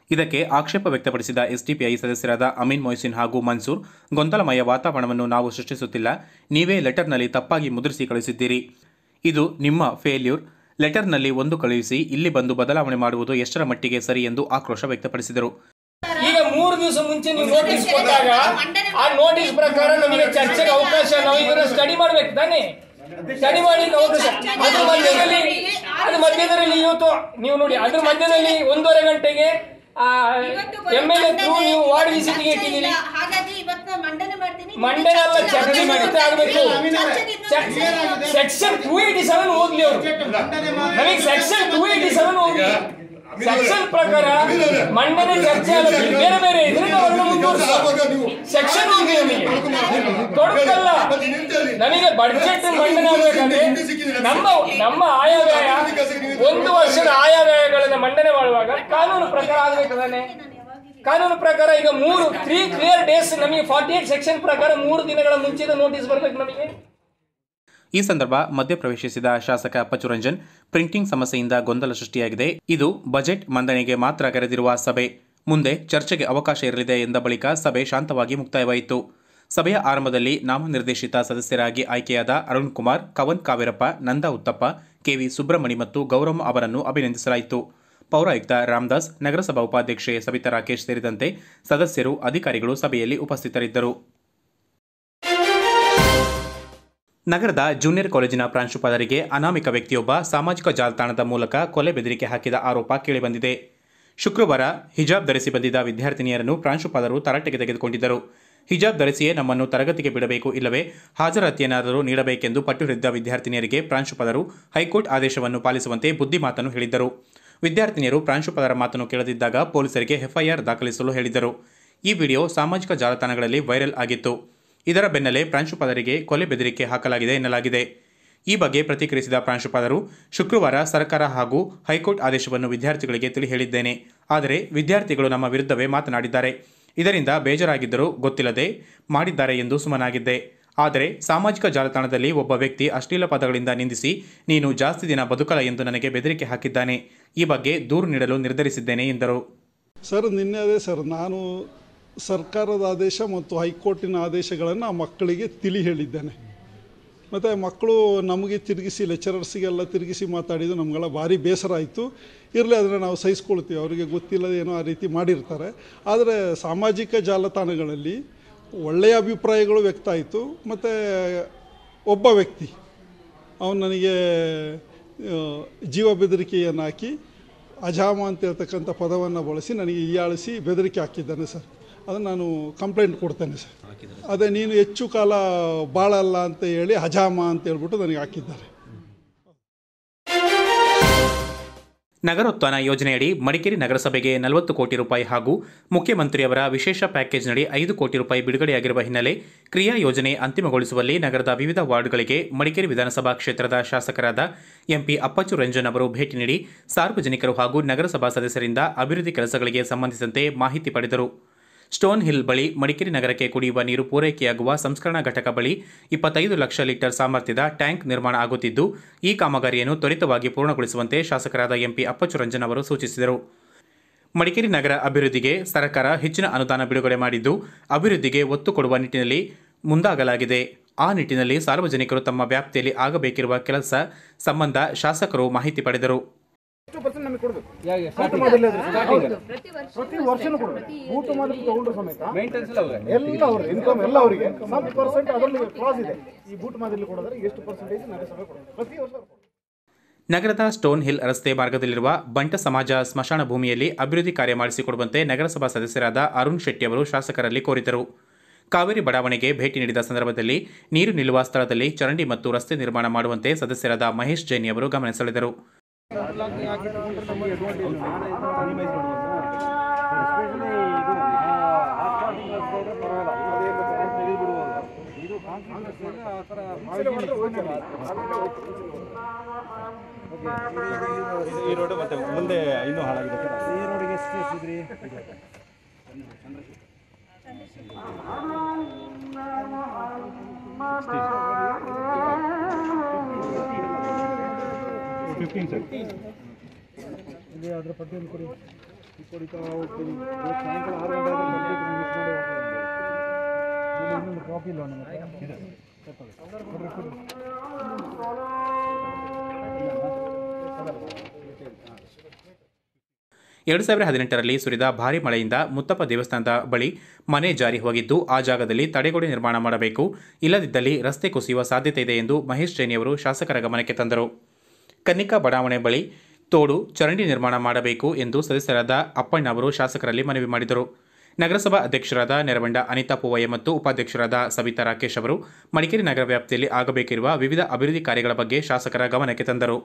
ಇದಕ್ಕೆ ಆಕ್ಷೇಪ ವ್ಯಕ್ತಪಡಿಸಿದ ಎಸ್ಡಿಪಿಐ ಸದಸ್ಯರಾದ ಅಮೀನ್ ಮೊಯ್ಸಿನ್ ಹಾಗೂ ಮನ್ಸೂರ್ ಗೊಂದಲಮಯ ವಾತಾವರಣವನ್ನು ನಾವು ಸೃಷ್ಟಿಸುತ್ತಿಲ್ಲ ನೀವೇ ಲೆಟರ್ನಲ್ಲಿ ತಪ್ಪಾಗಿ ಮುದ್ರಿಸಿ ಕಳುಹಿಸಿದ್ದೀರಿ ಇದು ನಿಮ್ಮ ಫೇಲ್ಯೂರ್ ಲೆಟರ್ನಲ್ಲಿ ಒಂದು ಕಳುಹಿಸಿ ಇಲ್ಲಿ ಬಂದು ಬದಲಾವಣೆ ಮಾಡುವುದು ಎಷ್ಟರ ಮಟ್ಟಿಗೆ ಸರಿ ಎಂದು ಆಕ್ರೋಶ ವ್ಯಕ್ತಪಡಿಸಿದರು ಈಗ ಮೂರು ದಿವಸ ಮುಂಚೆ ನೀವು ನೋಟಿಸ್ ಕೊಟ್ಟಾಗ ಆ ನೋಟಿಸ್ ಪ್ರಕಾರ ನಮಗೆ ಚರ್ಚೆಗೆ ಅವಕಾಶ ನಾವು ಇದನ್ನ ಸ್ಟಡಿ ಮಾಡ್ಬೇಕು ತಾನೇ ಸ್ಟಡಿ ಮಾಡ್ಲಿಕ್ಕೆ ಅವಕಾಶ ಅದ್ರ ಮಧ್ಯದಲ್ಲಿ ಅದ್ರ ಮಧ್ಯದಲ್ಲಿ ಇವತ್ತು ನೀವು ನೋಡಿ ಅದ್ರ ಮಧ್ಯದಲ್ಲಿ ಒಂದೂವರೆ ಗಂಟೆಗೆ ಎಂ ಎಲ್ ಎ ಥ್ರೂ ನೀವು ವಾರ್ಡ್ ವಿಸಿಟ್ಗೆ ಇಟ್ಟಿದ್ದೀರಿ ಹಾಗಾಗಿ ಇವತ್ತು ಮಂಡನೆ ಮಾಡ್ತೀನಿ ಮಂಡನೆ ಅಲ್ಲ ಚರ್ಚೆ ಮತ್ತೆ ಆಗ್ಬೇಕು ಸೆಕ್ಷನ್ ಟೂ ಏಟಿ ಸೆವೆನ್ ಹೋಗ್ಲಿ ಅವರು ನಮಗೆ ಸೆಕ್ಷನ್ ಟೂ ಏಟಿ ಸೆವೆನ್ ಹೋಗ್ಲಿ ಸೆಕ್ಷನ್ ಪ್ರಕಾರ ಮಂಡನೆ ಚರ್ಚೆ ಅಲ್ಲ ಬೇರೆ ಬೇರೆ ಇದ್ರೆ ನಾವು ಅದನ್ನ ಮುಂದುವರಿಸುವ ಸೆಕ್ಷನ್ ಹೋಗಿ ನಮಗೆ ತೊಡಕಲ್ಲ ನಮಗೆ ಬಡ್ಜೆಟ್ ಮಂಡನೆ ಆಗ್ಬೇಕಂದ್ರೆ ನಮ್ಮ ನಮ್ಮ ಆಯವ್ಯಯ ಒಂದು ವರ್ಷದ ಆಯವ್ಯಯಗಳನ್ನ ಮಂಡನೆ ಮಾಡುವಾಗ ಕಾನೂನು ಪ್ರಕಾರ ಆಗ್ಬೇಕು ತಾನೆ ಕಾನೂನು ಪ್ರಕಾರ ಈಗ ಮೂರು ತ್ರೀ ಕ್ಲಿಯರ್ ಡೇಸ್ ನಮಗೆ ಫಾರ್ಟಿ ಏಟ್ ಸೆಕ್ಷನ್ ಪ್ರಕಾರ ಮೂರು ದಿನಗಳ ಮುಂಚಿತ ನೋಟಿಸ್ ಬರ್ಬೇಕು ನಮಗೆ ಈ ಸಂದರ್ಭ ಮಧ್ಯಪ್ರವೇಶಿಸಿದ ಶಾಸಕ ಪಚುರಂಜನ್ ಪ್ರಿಂಟಿಂಗ್ ಸಮಸ್ಯೆಯಿಂದ ಗೊಂದಲ ಸೃಷ್ಟಿಯಾಗಿದೆ ಇದು ಬಜೆಟ್ ಮಂಡನೆಗೆ ಮಾತ್ರ ಕರೆದಿರುವ ಸಭೆ ಮುಂದೆ ಚರ್ಚೆಗೆ ಅವಕಾಶ ಇರಲಿದೆ ಎಂದ ಬಳಿಕ ಸಭೆ ಶಾಂತವಾಗಿ ಮುಕ್ತಾಯವಾಯಿತು ಸಭೆಯ ಆರಂಭದಲ್ಲಿ ನಾಮನಿರ್ದೇಶಿತ ಸದಸ್ಯರಾಗಿ ಆಯ್ಕೆಯಾದ ಅರುಣ್ ಕುಮಾರ್ ಕವನ್ ಕಾವೇರಪ್ಪ ನಂದಾ ಉತ್ತಪ್ಪ ಕೆವಿ ಸುಬ್ರಹ್ಮಣಿ ಮತ್ತು ಗೌರಮ್ಮ ಅವರನ್ನು ಅಭಿನಂದಿಸಲಾಯಿತು ಪೌರಾಯುಕ್ತ ರಾಮದಾಸ್ ನಗರಸಭಾ ಉಪಾಧ್ಯಕ್ಷೆ ಸವಿತಾ ರಾಕೇಶ್ ಸೇರಿದಂತೆ ಸದಸ್ಯರು ಅಧಿಕಾರಿಗಳು ಸಭೆಯಲ್ಲಿ ಉಪಸ್ಥಿತರಿದ್ದರು ನಗರದ ಜೂನಿಯರ್ ಕಾಲೇಜಿನ ಪ್ರಾಂಶುಪಾಲರಿಗೆ ಅನಾಮಿಕ ವ್ಯಕ್ತಿಯೊಬ್ಬ ಸಾಮಾಜಿಕ ಜಾಲತಾಣದ ಮೂಲಕ ಕೊಲೆ ಬೆದರಿಕೆ ಹಾಕಿದ ಆರೋಪ ಕೇಳಿಬಂದಿದೆ ಶುಕ್ರವಾರ ಹಿಜಾಬ್ ಧರಿಸಿ ಬಂದಿದ್ದ ವಿದ್ಯಾರ್ಥಿನಿಯರನ್ನು ಪ್ರಾಂಶುಪಾಲರು ತರಾಟೆಗೆ ತೆಗೆದುಕೊಂಡಿದ್ದರು ಹಿಜಾಬ್ ಧರಿಸಿಯೇ ನಮ್ಮನ್ನು ತರಗತಿಗೆ ಬಿಡಬೇಕು ಇಲ್ಲವೇ ಹಾಜರಾತಿಯನ್ನಾದರೂ ನೀಡಬೇಕೆಂದು ಪಟ್ಟು ಹಿಡಿದ ವಿದ್ಯಾರ್ಥಿನಿಯರಿಗೆ ಪ್ರಾಂಶುಪಾಲರು ಹೈಕೋರ್ಟ್ ಆದೇಶವನ್ನು ಪಾಲಿಸುವಂತೆ ಬುದ್ಧಿಮಾತನ್ನು ಹೇಳಿದ್ದರು ವಿದ್ಯಾರ್ಥಿನಿಯರು ಪ್ರಾಂಶುಪಾಲರ ಮಾತನ್ನು ಕೇಳದಿದ್ದಾಗ ಪೊಲೀಸರಿಗೆ ಎಫ್ಐಆರ್ ದಾಖಲಿಸಲು ಹೇಳಿದ್ದರು ಈ ವಿಡಿಯೋ ಸಾಮಾಜಿಕ ಜಾಲತಾಣಗಳಲ್ಲಿ ವೈರಲ್ ಆಗಿತ್ತು ಇದರ ಬೆನ್ನಲ್ಲೇ ಪ್ರಾಂಶುಪಾಲರಿಗೆ ಕೊಲೆ ಬೆದರಿಕೆ ಹಾಕಲಾಗಿದೆ ಎನ್ನಲಾಗಿದೆ ಈ ಬಗ್ಗೆ ಪ್ರತಿಕ್ರಿಯಿಸಿದ ಪ್ರಾಂಶುಪಾಲರು ಶುಕ್ರವಾರ ಸರ್ಕಾರ ಹಾಗೂ ಹೈಕೋರ್ಟ್ ಆದೇಶವನ್ನು ವಿದ್ಯಾರ್ಥಿಗಳಿಗೆ ತಿಳಿ ಹೇಳಿದ್ದೇನೆ ಆದರೆ ವಿದ್ಯಾರ್ಥಿಗಳು ನಮ್ಮ ವಿರುದ್ಧವೇ ಮಾತನಾಡಿದ್ದಾರೆ ಇದರಿಂದ ಬೇಜಾರಾಗಿದ್ದರೂ ಗೊತ್ತಿಲ್ಲದೆ ಮಾಡಿದ್ದಾರೆ ಎಂದು ಸುಮನಾಗಿದ್ದೆ ಆದರೆ ಸಾಮಾಜಿಕ ಜಾಲತಾಣದಲ್ಲಿ ಒಬ್ಬ ವ್ಯಕ್ತಿ ಅಶ್ಲೀಲ ಪದಗಳಿಂದ ನಿಂದಿಸಿ ನೀನು ಜಾಸ್ತಿ ದಿನ ಬದುಕಲ್ಲ ಎಂದು ನನಗೆ ಬೆದರಿಕೆ ಹಾಕಿದ್ದಾನೆ ಈ ಬಗ್ಗೆ ದೂರು ನೀಡಲು ನಿರ್ಧರಿಸಿದ್ದೇನೆ ಎಂದರು ಸರ್ ನಿನ್ನೆ ಅದೇ ಸರ್ ನಾನು ಸರ್ಕಾರದ ಆದೇಶ ಮತ್ತು ಹೈಕೋರ್ಟಿನ ಆದೇಶಗಳನ್ನು ಆ ಮಕ್ಕಳಿಗೆ ತಿಳಿ ಹೇಳಿದ್ದೇನೆ ಮತ್ತು ಮಕ್ಕಳು ನಮಗೆ ತಿರುಗಿಸಿ ಲೆಕ್ಚರರ್ಸಿಗೆಲ್ಲ ತಿರುಗಿಸಿ ಮಾತಾಡಿದ್ದು ನಮಗೆಲ್ಲ ಭಾರಿ ಬೇಸರ ಆಯಿತು ಇರಲಿ ಅದನ್ನು ನಾವು ಸಹಿಸ್ಕೊಳ್ತೀವಿ ಅವರಿಗೆ ಗೊತ್ತಿಲ್ಲದೆ ಏನೋ ಆ ರೀತಿ ಮಾಡಿರ್ತಾರೆ ಆದರೆ ಸಾಮಾಜಿಕ ಜಾಲತಾಣಗಳಲ್ಲಿ ಒಳ್ಳೆಯ ಅಭಿಪ್ರಾಯಗಳು ವ್ಯಕ್ತ ಆಯಿತು ಮತ್ತು ಒಬ್ಬ ವ್ಯಕ್ತಿ ಅವನು ನನಗೆ ಆ, ಜೀವ ಬೆದರಿಕೆಯನ್ನು ಹಾಕಿ ಅಜಾಮ ಅಂತ ಹೇಳ್ತಕ್ಕಂಥ ಪದವನ್ನು ಬಳಸಿ ನನಗೆ ಹೀಯಾಳಿಸಿ ಬೆದರಿಕೆ ಹಾಕಿದ್ದಾನೆ ಸರ್ ಅದನ್ನು ನಾನು ಕಂಪ್ಲೇಂಟ್ ಕೊಡ್ತೇನೆ ಸರ್ ಅದೇ ನೀನು ಹೆಚ್ಚು ಕಾಲ ಬಾಳಲ್ಲ ಅಂತ ಹೇಳಿ ಹಜಾಮ ಅಂತ ಹೇಳ್ಬಿಟ್ಟು ನನಗೆ ಹಾಕಿದ್ದಾರೆ ನಗರೋತ್ಥಾನ ಯೋಜನೆಯಡಿ ಮಡಿಕೇರಿ ನಗರಸಭೆಗೆ ನಲವತ್ತು ಕೋಟಿ ರೂಪಾಯಿ ಹಾಗೂ ಮುಖ್ಯಮಂತ್ರಿಯವರ ವಿಶೇಷ ಪ್ಯಾಕೇಜ್ನಡಿ ಐದು ಕೋಟಿ ರೂಪಾಯಿ ಬಿಡುಗಡೆಯಾಗಿರುವ ಹಿನ್ನೆಲೆ ಕ್ರಿಯಾ ಯೋಜನೆ ಅಂತಿಮಗೊಳಿಸುವಲ್ಲಿ ನಗರದ ವಿವಿಧ ವಾರ್ಡ್ಗಳಿಗೆ ಮಡಿಕೇರಿ ವಿಧಾನಸಭಾ ಕ್ಷೇತ್ರದ ಶಾಸಕರಾದ ಎಂಪಿ ಅಪ್ಪಚ್ಚು ರಂಜನ್ ಅವರು ಭೇಟಿ ನೀಡಿ ಸಾರ್ವಜನಿಕರು ಹಾಗೂ ನಗರಸಭಾ ಸದಸ್ಯರಿಂದ ಅಭಿವೃದ್ಧಿ ಕೆಲಸಗಳಿಗೆ ಸಂಬಂಧಿಸಿದಂತೆ ಮಾಹಿತಿ ಪಡೆದರು ಸ್ಟೋನ್ ಹಿಲ್ ಬಳಿ ಮಡಿಕೇರಿ ನಗರಕ್ಕೆ ಕುಡಿಯುವ ನೀರು ಪೂರೈಕೆಯಾಗುವ ಸಂಸ್ಕರಣಾ ಘಟಕ ಬಳಿ ಇಪ್ಪತ್ತೈದು ಲಕ್ಷ ಲೀಟರ್ ಸಾಮರ್ಥ್ಯದ ಟ್ಯಾಂಕ್ ನಿರ್ಮಾಣ ಆಗುತ್ತಿದ್ದು ಈ ಕಾಮಗಾರಿಯನ್ನು ತ್ವರಿತವಾಗಿ ಪೂರ್ಣಗೊಳಿಸುವಂತೆ ಶಾಸಕರಾದ ಎಂಪಿ ಅಪ್ಪಚ್ಚು ರಂಜನ್ ಅವರು ಸೂಚಿಸಿದರು ಮಡಿಕೇರಿ ನಗರ ಅಭಿವೃದ್ಧಿಗೆ ಸರ್ಕಾರ ಹೆಚ್ಚಿನ ಅನುದಾನ ಬಿಡುಗಡೆ ಮಾಡಿದ್ದು ಅಭಿವೃದ್ಧಿಗೆ ಒತ್ತು ಕೊಡುವ ನಿಟ್ಟಿನಲ್ಲಿ ಮುಂದಾಗಲಾಗಿದೆ ಆ ನಿಟ್ಟಿನಲ್ಲಿ ಸಾರ್ವಜನಿಕರು ತಮ್ಮ ವ್ಯಾಪ್ತಿಯಲ್ಲಿ ಆಗಬೇಕಿರುವ ಕೆಲಸ ಸಂಬಂಧ ಶಾಸಕರು ಮಾಹಿತಿ ಪಡೆದರು ಎಷ್ಟು ಪರ್ಸೆಂಟ್ ನಮಗೆ ಕೊಡಬೇಕು ಬೂಟು ಮಾದರಿ ಅದು starting. ಪ್ರತಿ ವರ್ಷನೂ ಕೊಡಬೇಕು ಬೂಟು ಮಾದರಿ ತಗೊಂಡ್ರು ಸಮೇತ ಎಲ್ಲ ಅವ್ರಿಗೆ ಇನ್ಕಮ್ ಎಲ್ಲ ಅವರಿಗೆ ಸಬ್ ಪರ್ಸೆಂಟ್ ಅದರಲ್ಲಿ ಕ್ಲಾಸ್ ಇದೆ ಈ ಬೂಟ್ ಮಾದರಿ ಕೊಡೋದ್ರೆ ಎಷ್ಟು ಪರ್ಸೆಂಟೇಜ್ ನಗರಸಭೆ ಕೊಡಬೇಕು ಪ್ರತಿ ವರ್ಷ ಅವ್ರು ಕೊಡ್ಬೇಕು. ನಗರದ ಸ್ಟೋನ್ ಹಿಲ್ ರಸ್ತೆ ಮಾರ್ಗದಲ್ಲಿರುವ ಬಂಟ ಸಮಾಜ ಸ್ಮಶಾನ ಭೂಮಿಯಲ್ಲಿ ಅಭಿವೃದ್ಧಿ ಕಾರ್ಯ ಮಾಡಿಸಿಕೊಡುವಂತೆ ನಗರಸಭಾ ಸದಸ್ಯರಾದ ಅರುಣ್ ಶೆಟ್ಟಿ ಅವರು ಶಾಸಕರಲ್ಲಿ ಕೋರಿದರು ಕಾವೇರಿ ಬಡಾವಣೆಗೆ ಭೇಟಿ ನೀಡಿದ ಸಂದರ್ಭದಲ್ಲಿ ನೀರು ನಿಲ್ಲುವ ಸ್ಥಳದಲ್ಲಿ ಚರಂಡಿ ಮತ್ತು ರಸ್ತೆ ನಿರ್ಮಾಣ ಮಾಡುವಂತೆ ಸದಸ್ಯರಾದ ಮಹೇಶ್ ಜೈನಿ ಅವರು ಗಮನ ಸೆಳೆದರು ಈ ರೋಡ್ ಮತ್ತೆ ಮುಂದೆ ಇನ್ನೂ ಹಾಳಾಗಿದೆ ಈ ರೋಡಿಗೆ ಎಷ್ಟು ಎಷ್ಟಿದ್ರಿ ಫಿಫ್ಟೀನ್ ಸರ್ ಇಲ್ಲಿ ಅದ್ರ ಪಟ್ಟಿಯನ್ನು ಕೊಡಿ ಕುಡಿತಾ ಹೋಗ್ತೀನಿ ಇವತ್ತು ಸಾಯಂಕಾಲ ಆರು ಗಂಟೆ ಆದ್ರೆ ಕಂಪ್ಲೀಟ್ ಮಿಸ್ ಮಾಡಿ ಹೋಗ್ತೀನಿ ಆಮೇಲೆ ಇನ್ನೊಂದು ಕಾಫಿ ಇಲ್ಲ ನಿಮ್ಮ ಹತ್ರ ಇದೆ ಕೊಡ್ರಿ ಕೊಡ್ರಿ ಎರಡು ಸಾವಿರದ ಹದಿನೆಂಟರಲ್ಲಿ ಸುರಿದ ಭಾರಿ ಮಳೆಯಿಂದ ಮುತ್ತಪ್ಪ ದೇವಸ್ಥಾನದ ಬಳಿ ಮನೆ ಜಾರಿ ಹೋಗಿದ್ದು ಆ ಜಾಗದಲ್ಲಿ ತಡೆಗೋಡೆ ನಿರ್ಮಾಣ ಮಾಡಬೇಕು ಇಲ್ಲದಿದ್ದಲ್ಲಿ ರಸ್ತೆ ಕುಸಿಯುವ ಸಾಧ್ಯತೆ ಇದೆ ಎಂದು ಮಹೇಶ್ ಜೈನಿಯವರು ಶಾಸಕರ ಗಮನಕ್ಕೆ ತಂದರು ಕನ್ನಿಕಾ ಬಡಾವಣೆ ಬಳಿ ತೋಡು ಚರಂಡಿ ನಿರ್ಮಾಣ ಮಾಡಬೇಕು ಎಂದು ಸದಸ್ಯರಾದ ಅಪ್ಪಣ್ಣ ಅವರು ಶಾಸಕರಲ್ಲಿ ಮನವಿ ಮಾಡಿದರು ನಗರಸಭಾ ಅಧ್ಯಕ್ಷರಾದ ನೆರವಂಡ ಅನಿತಾ ಪೂವಯ್ಯ ಮತ್ತು ಉಪಾಧ್ಯಕ್ಷರಾದ ಸವಿತಾ ರಾಕೇಶ್ ಅವರು ಮಡಿಕೇರಿ ನಗರ ವ್ಯಾಪ್ತಿಯಲ್ಲಿ ಆಗಬೇಕಿರುವ ವಿವಿಧ ಅಭಿವೃದ್ಧಿ ಕಾರ್ಯಗಳ ಬಗ್ಗೆ ಶಾಸಕರ ಗಮನಕ್ಕೆ ತಂದರು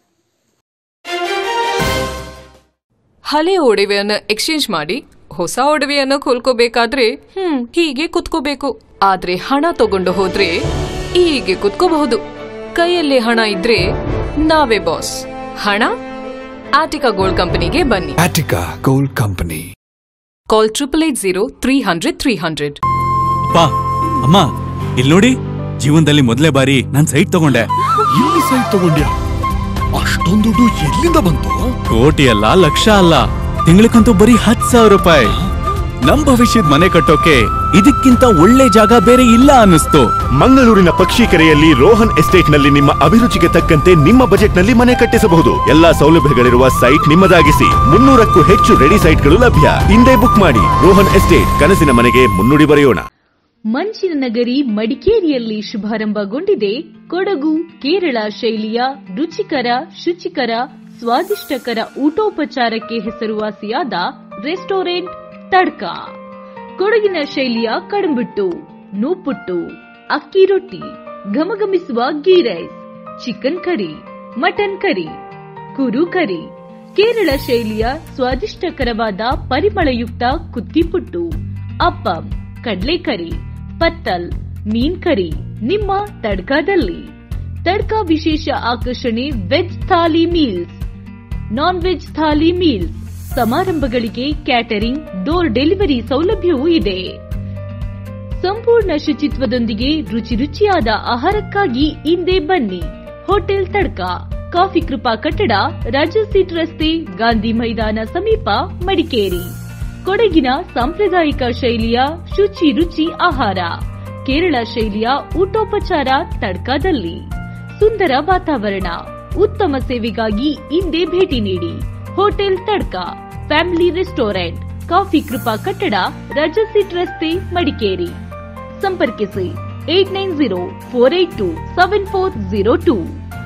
ಹಳೆ ಒಡವೆಯನ್ನ ಎಕ್ಸ್ಚೇಂಜ್ ಮಾಡಿ ಹೊಸ ಒಡವೆಯನ್ನ ಕೊಲ್ಕೋಬೇಕಾದ್ರೆ ಹ್ಮ್ ಹೀಗೆ ಕುತ್ಕೋಬೇಕು ಆದ್ರೆ ಹಣ ತಗೊಂಡು ಹೋದ್ರೆ ಹೀಗೆ ಕುತ್ಕೋಬಹುದು ಕೈಯಲ್ಲಿ ಹಣ ಇದ್ರೆ ನಾವೇ ಬಾಸ್ ಹಣ ಆಟಿಕಾ ಗೋಲ್ಡ್ ಕಂಪನಿಗೆ ಬನ್ನಿ Attica Gold Company. Call triple eight zero three hundred three hundred ಅಪ್ಪ ಅಮ್ಮ ಇಲ್ಲಿ ನೋಡಿ ಜೀವನದಲ್ಲಿ ಮೊದಲೇ ಬಾರಿ ನಾನ್ ಸೈಟ್ ತಗೊಂಡೆ ಇಲ್ಲಿ ಸೈಟ್ ತಗೊಂಡ್ಯಾ ಅಷ್ಟೊಂದು ದುಡ್ಡು ಎಲ್ಲಿಂದ ಬಂತು ಕೋಟಿ ಅಲ್ಲ ಲಕ್ಷ ಅಲ್ಲ ತಿಂಗಳಕ್ಕಂತೂ ಬರೀ ಹತ್ ಸಾವಿರ ರೂಪಾಯಿ ನಮ್ ಭವಿಷ್ಯದ ಮನೆ ಕಟ್ಟೋಕೆ ಇದಕ್ಕಿಂತ ಒಳ್ಳೆ ಜಾಗ ಬೇರೆ ಇಲ್ಲ ಅನ್ನಿಸ್ತು ಮಂಗಳೂರಿನ ಪಕ್ಷಿಕೆರೆಯಲ್ಲಿ ರೋಹನ್ ಎಸ್ಟೇಟ್ ನಲ್ಲಿ ನಿಮ್ಮ ಅಭಿರುಚಿಗೆ ತಕ್ಕಂತೆ ನಿಮ್ಮ ಬಜೆಟ್ ನಲ್ಲಿ ಮನೆ ಕಟ್ಟಿಸಬಹುದು ಎಲ್ಲಾ ಸೌಲಭ್ಯಗಳಿರುವ ಸೈಟ್ ನಿಮ್ಮದಾಗಿಸಿ ಮುನ್ನೂರಕ್ಕೂ ಹೆಚ್ಚು ರೆಡಿ ಸೈಟ್ಗಳು ಲಭ್ಯ ಹಿಂದೆ ಬುಕ್ ಮಾಡಿ ರೋಹನ್ ಎಸ್ಟೇಟ್ ಕನಸಿನ ಮನೆಗೆ ಮುನ್ನುಡಿ ಬರೆಯೋಣ ಮಂಚಿನ ನಗರಿ ಮಡಿಕೇರಿಯಲ್ಲಿ ಶುಭಾರಂಭಗೊಂಡಿದೆ ಕೊಡಗು ಕೇರಳ ಶೈಲಿಯ ರುಚಿಕರ ಶುಚಿಕರ ಸ್ವಾದಿಷ್ಟಕರ ಊಟೋಪಚಾರಕ್ಕೆ ಹೆಸರುವಾಸಿಯಾದ ರೆಸ್ಟೋರೆಂಟ್ ತಡ್ಕ ಕೊಡಗಿನ ಶೈಲಿಯ ಕಡುಂಬಿಟ್ಟು ನೂಪುಟ್ಟು ಅಕ್ಕಿ ರೊಟ್ಟಿ ಘಮಘಮಿಸುವ ghee rice chicken curry mutton curry ಕುರು ಕರಿ ಕೇರಳ ಶೈಲಿಯ ಸ್ವಾದಿಷ್ಟಕರವಾದ ಪರಿಮಳಯುಕ್ತ ಕುತ್ತಿಪುಟ್ಟು ಅಪ್ಪಂ ಕಡ್ಲೆಕರಿ ಪತ್ತಲ್ ಮೀನ್ ಕರಿ ನಿಮ್ಮ ತಡ್ಕಾದಲ್ಲಿ ತಡ್ಕಾ ವಿಶೇಷ ಆಕರ್ಷಣೆ veg thali meals non veg thali meals ಸಮಾರಂಭಗಳಿಗೆ ಕ್ಯಾಟರಿಂಗ್ ಡೋರ್ ಡೆಲಿವರಿ ಸೌಲಭ್ಯವೂ ಇದೆ ಸಂಪೂರ್ಣ ಶುಚಿತ್ವದೊಂದಿಗೆ ರುಚಿ ರುಚಿಯಾದ ಆಹಾರಕ್ಕಾಗಿ ಹಿಂದೆ ಬನ್ನಿ ಹೋಟೆಲ್ ತಡ್ಕಾ ಕಾಫಿ ಕೃಪಾ ಕಟ್ಟಡ ರಾಜ ಸೀಟ್ ರಸ್ತೆ ಗಾಂಧಿ ಮೈದಾನ ಸಮೀಪ ಮಡಿಕೇರಿ ಕೊಡಗಿನ ಸಾಂಪ್ರದಾಯಿಕ ಶೈಲಿಯ ಶುಚಿ ರುಚಿ ಆಹಾರ ಕೇರಳ ಶೈಲಿಯ ಊಟೋಪಚಾರ ತಡ್ಕಾದಲ್ಲಿ ಸುಂದರ ವಾತಾವರಣ ಉತ್ತಮ ಸೇವೆಗಾಗಿ ಹಿಂದೆ ಭೇಟಿ ನೀಡಿ hotel Tadka family restaurant coffee Krupa ಕಟ್ಟಡ ರಜಸಿಟ್ ರಸ್ತೆ ಮಡಿಕೇರಿ ಸಂಪರ್ಕಿಸಿ eight nine zero four eight two seven four zero two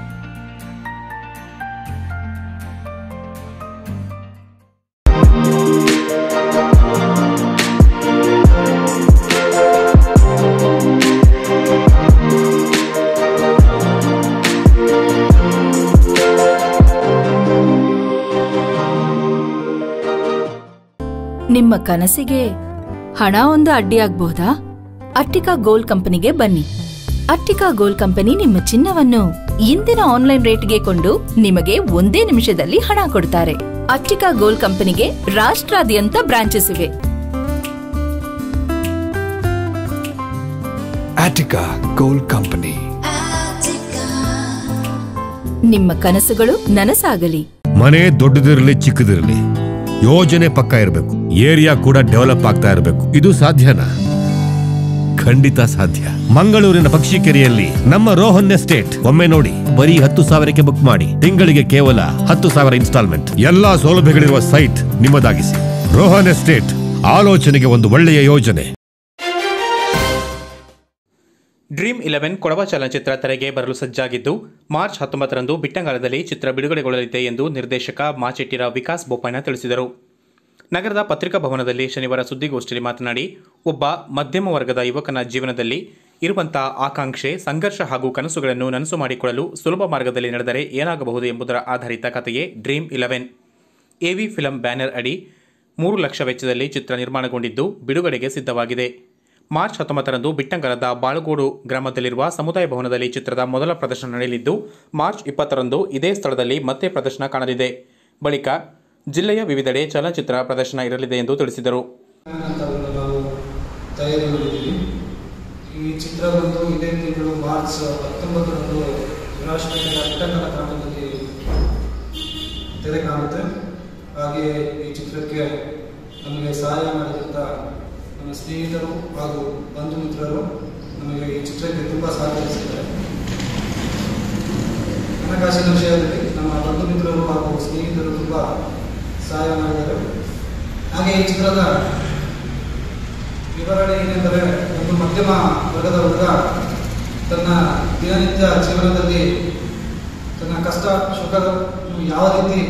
ನಿಮ್ಮ ಕನಸಿಗೆ ಹಣ ಒಂದು ಅಡ್ಡಿಯಾಗಬಹುದಾ ಅಟ್ಟಿಕಾ ಗೋಲ್ಡ್ ಕಂಪನಿಗೆ ಬನ್ನಿ ಅಟ್ಟಿಕಾ ಗೋಲ್ಡ್ ಕಂಪನಿ ನಿಮ್ಮ ಚಿನ್ನವನ್ನು ಇಂದಿನ ಆನ್ಲೈನ್ ರೇಟ್ಗೆ ಕೊಂಡು ನಿಮಗೆ ಒಂದೇ ನಿಮಿಷದಲ್ಲಿ ಹಣ ಕೊಡ್ತಾರೆ ಅಟ್ಟಿಕಾ ಗೋಲ್ಡ್ ಕಂಪನಿಗೆ ರಾಷ್ಟ್ರಾದ್ಯಂತ ಬ್ರಾಂಚಸ್ ಇವೆ Attica Gold Company. ನಿಮ್ಮ ಕನಸುಗಳು ನನಸಾಗಲಿ ಮನೆ ದೊಡ್ಡದಿರಲಿ ಚಿಕ್ಕದಿರಲಿ ಯೋಜನೆ ಪಕ್ಕ ಇರಬೇಕು ಏರಿಯಾ ಕೂಡ ಡೆವಲಪ್ ಆಗ್ತಾ ಇರಬೇಕು ಇದು ಸಾಧ್ಯನಾ ಖಂಡಿತ ಸಾಧ್ಯ ಮಂಗಳೂರಿನ ಪಕ್ಷಿಕೆರೆಯಲ್ಲಿ ನಮ್ಮ ರೋಹನ್ ಎಸ್ಟೇಟ್ ಒಮ್ಮೆ ನೋಡಿ ಬರೀ ಹತ್ತು ಸಾವಿರಕ್ಕೆ ಬುಕ್ ಮಾಡಿ ತಿಂಗಳಿಗೆ ಕೇವಲ ಹತ್ತು ಸಾವಿರ ಇನ್ಸ್ಟಾಲ್ಮೆಂಟ್ ಎಲ್ಲಾ ಸೌಲಭ್ಯಗಳಿರುವ ಸೈಟ್ ನಿಮ್ಮದಾಗಿಸಿ ರೋಹನ್ ಎಸ್ಟೇಟ್ ಆಲೋಚನೆಗೆ ಒಂದು ಒಳ್ಳೆಯ ಯೋಜನೆ ಡ್ರೀಮ್ ಇಲೆವೆನ್ ಕೊಡವ ಚಲನಚಿತ್ರ ತೆರೆಗೆ ಬರಲು ಸಜ್ಜಾಗಿದ್ದು ಮಾರ್ಚ್ ಹತ್ತೊಂಬತ್ತರಂದು ಬಿಟ್ಟಂಗಾಲದಲ್ಲಿ ಚಿತ್ರ ಬಿಡುಗಡೆಗೊಳ್ಳಲಿದೆ ಎಂದು ನಿರ್ದೇಶಕ ಮಾಚೆಟ್ಟಿರ ವಿಕಾಸ್ ಬೋಪಣ್ಣ ತಿಳಿಸಿದರು ನಗರದ ಪತ್ರಿಕಾ ಭವನದಲ್ಲಿ ಶನಿವಾರ ಸುದ್ದಿಗೋಷ್ಠಿಯಲ್ಲಿ ಮಾತನಾಡಿ ಒಬ್ಬ ಮಧ್ಯಮ ವರ್ಗದ ಯುವಕನ ಜೀವನದಲ್ಲಿ ಇರುವಂತಹ ಆಕಾಂಕ್ಷೆ ಸಂಘರ್ಷ ಹಾಗೂ ಕನಸುಗಳನ್ನು ನನಸು ಮಾಡಿಕೊಳ್ಳಲು ಸುಲಭ ಮಾರ್ಗದಲ್ಲಿ ನಡೆದರೆ ಏನಾಗಬಹುದು ಎಂಬುದರ ಆಧಾರಿತ ಕಥೆಯೇ dream eleven AV film banner ಅಡಿ ಮೂರು ಲಕ್ಷ ವೆಚ್ಚದಲ್ಲಿ ಚಿತ್ರ ನಿರ್ಮಾಣಗೊಂಡಿದ್ದು ಬಿಡುಗಡೆಗೆ ಸಿದ್ಧವಾಗಿದೆ ಮಾರ್ಚ್ ಹತ್ತೊಂಬತ್ತರಂದು ಬಿಟ್ಟಂಗಲದ ಬಾಳುಗೋಡು ಗ್ರಾಮದಲ್ಲಿರುವ ಸಮುದಾಯ ಭವನದಲ್ಲಿ ಚಿತ್ರದ ಮೊದಲ ಪ್ರದರ್ಶನ ನಡೆಯಲಿದ್ದು ಮಾರ್ಚ್ ಇಪ್ಪತ್ತರಂದು ಇದೇ ಸ್ಥಳದಲ್ಲಿ ಮತ್ತೆ ಪ್ರದರ್ಶನ ಕಾಣಲಿದೆ ಬಳಿಕ ಜಿಲ್ಲೆಯ ವಿವಿಧೆಡೆ ಚಲನಚಿತ್ರ ಪ್ರದರ್ಶನ ಇರಲಿದೆ ಎಂದು ತಿಳಿಸಿದರು ನಾವು ತಯಾರಿ ಮಾಡಿದ್ದೀವಿ ಈ ಚಿತ್ರ ಬಂದು ಇದೇ ತಿಂಗಳು ಮಾರ್ಚ್ ಹತ್ತೊಂಬತ್ತರಂದು ವಿನಾಶನಗರ ಅಟ್ಟಂಗಲ ಗ್ರಾಮದಲ್ಲಿ ತೆರೆ ಕಾಣುತ್ತೆ ಹಾಗೆಯೇ ಈ ಚಿತ್ರಕ್ಕೆ ನಮಗೆ ಸಹಾಯ ಮಾಡಿದಂಥ ನಮ್ಮ ಸ್ನೇಹಿತರು ಹಾಗೂ ಬಂಧು ಮಿತ್ರರು ನಮಗೆ ಈ ಚಿತ್ರಕ್ಕೆ ತುಂಬ ಸಹಕರಿಸಿದ್ದಾರೆ ಹಣಕಾಸಿನ ವಿಷಯದಲ್ಲಿ ನಮ್ಮ ಬಂಧು ಮಿತ್ರರು ಹಾಗೂ ಸ್ನೇಹಿತರು ತುಂಬ ಸಹಾಯ ಮಾಡಿದ್ದಾರೆ ಹಾಗೆ ಈ ಚಿತ್ರದ ವಿವರಣೆ ಏನೆಂದರೆ ಒಂದು ಮಧ್ಯಮ ವರ್ಗದ ಹುಡುಗ ತನ್ನ ದಿನನಿತ್ಯ ಜೀವನದಲ್ಲಿ ತನ್ನ ಕಷ್ಟ ಸುಖವನ್ನು ಯಾವ ರೀತಿ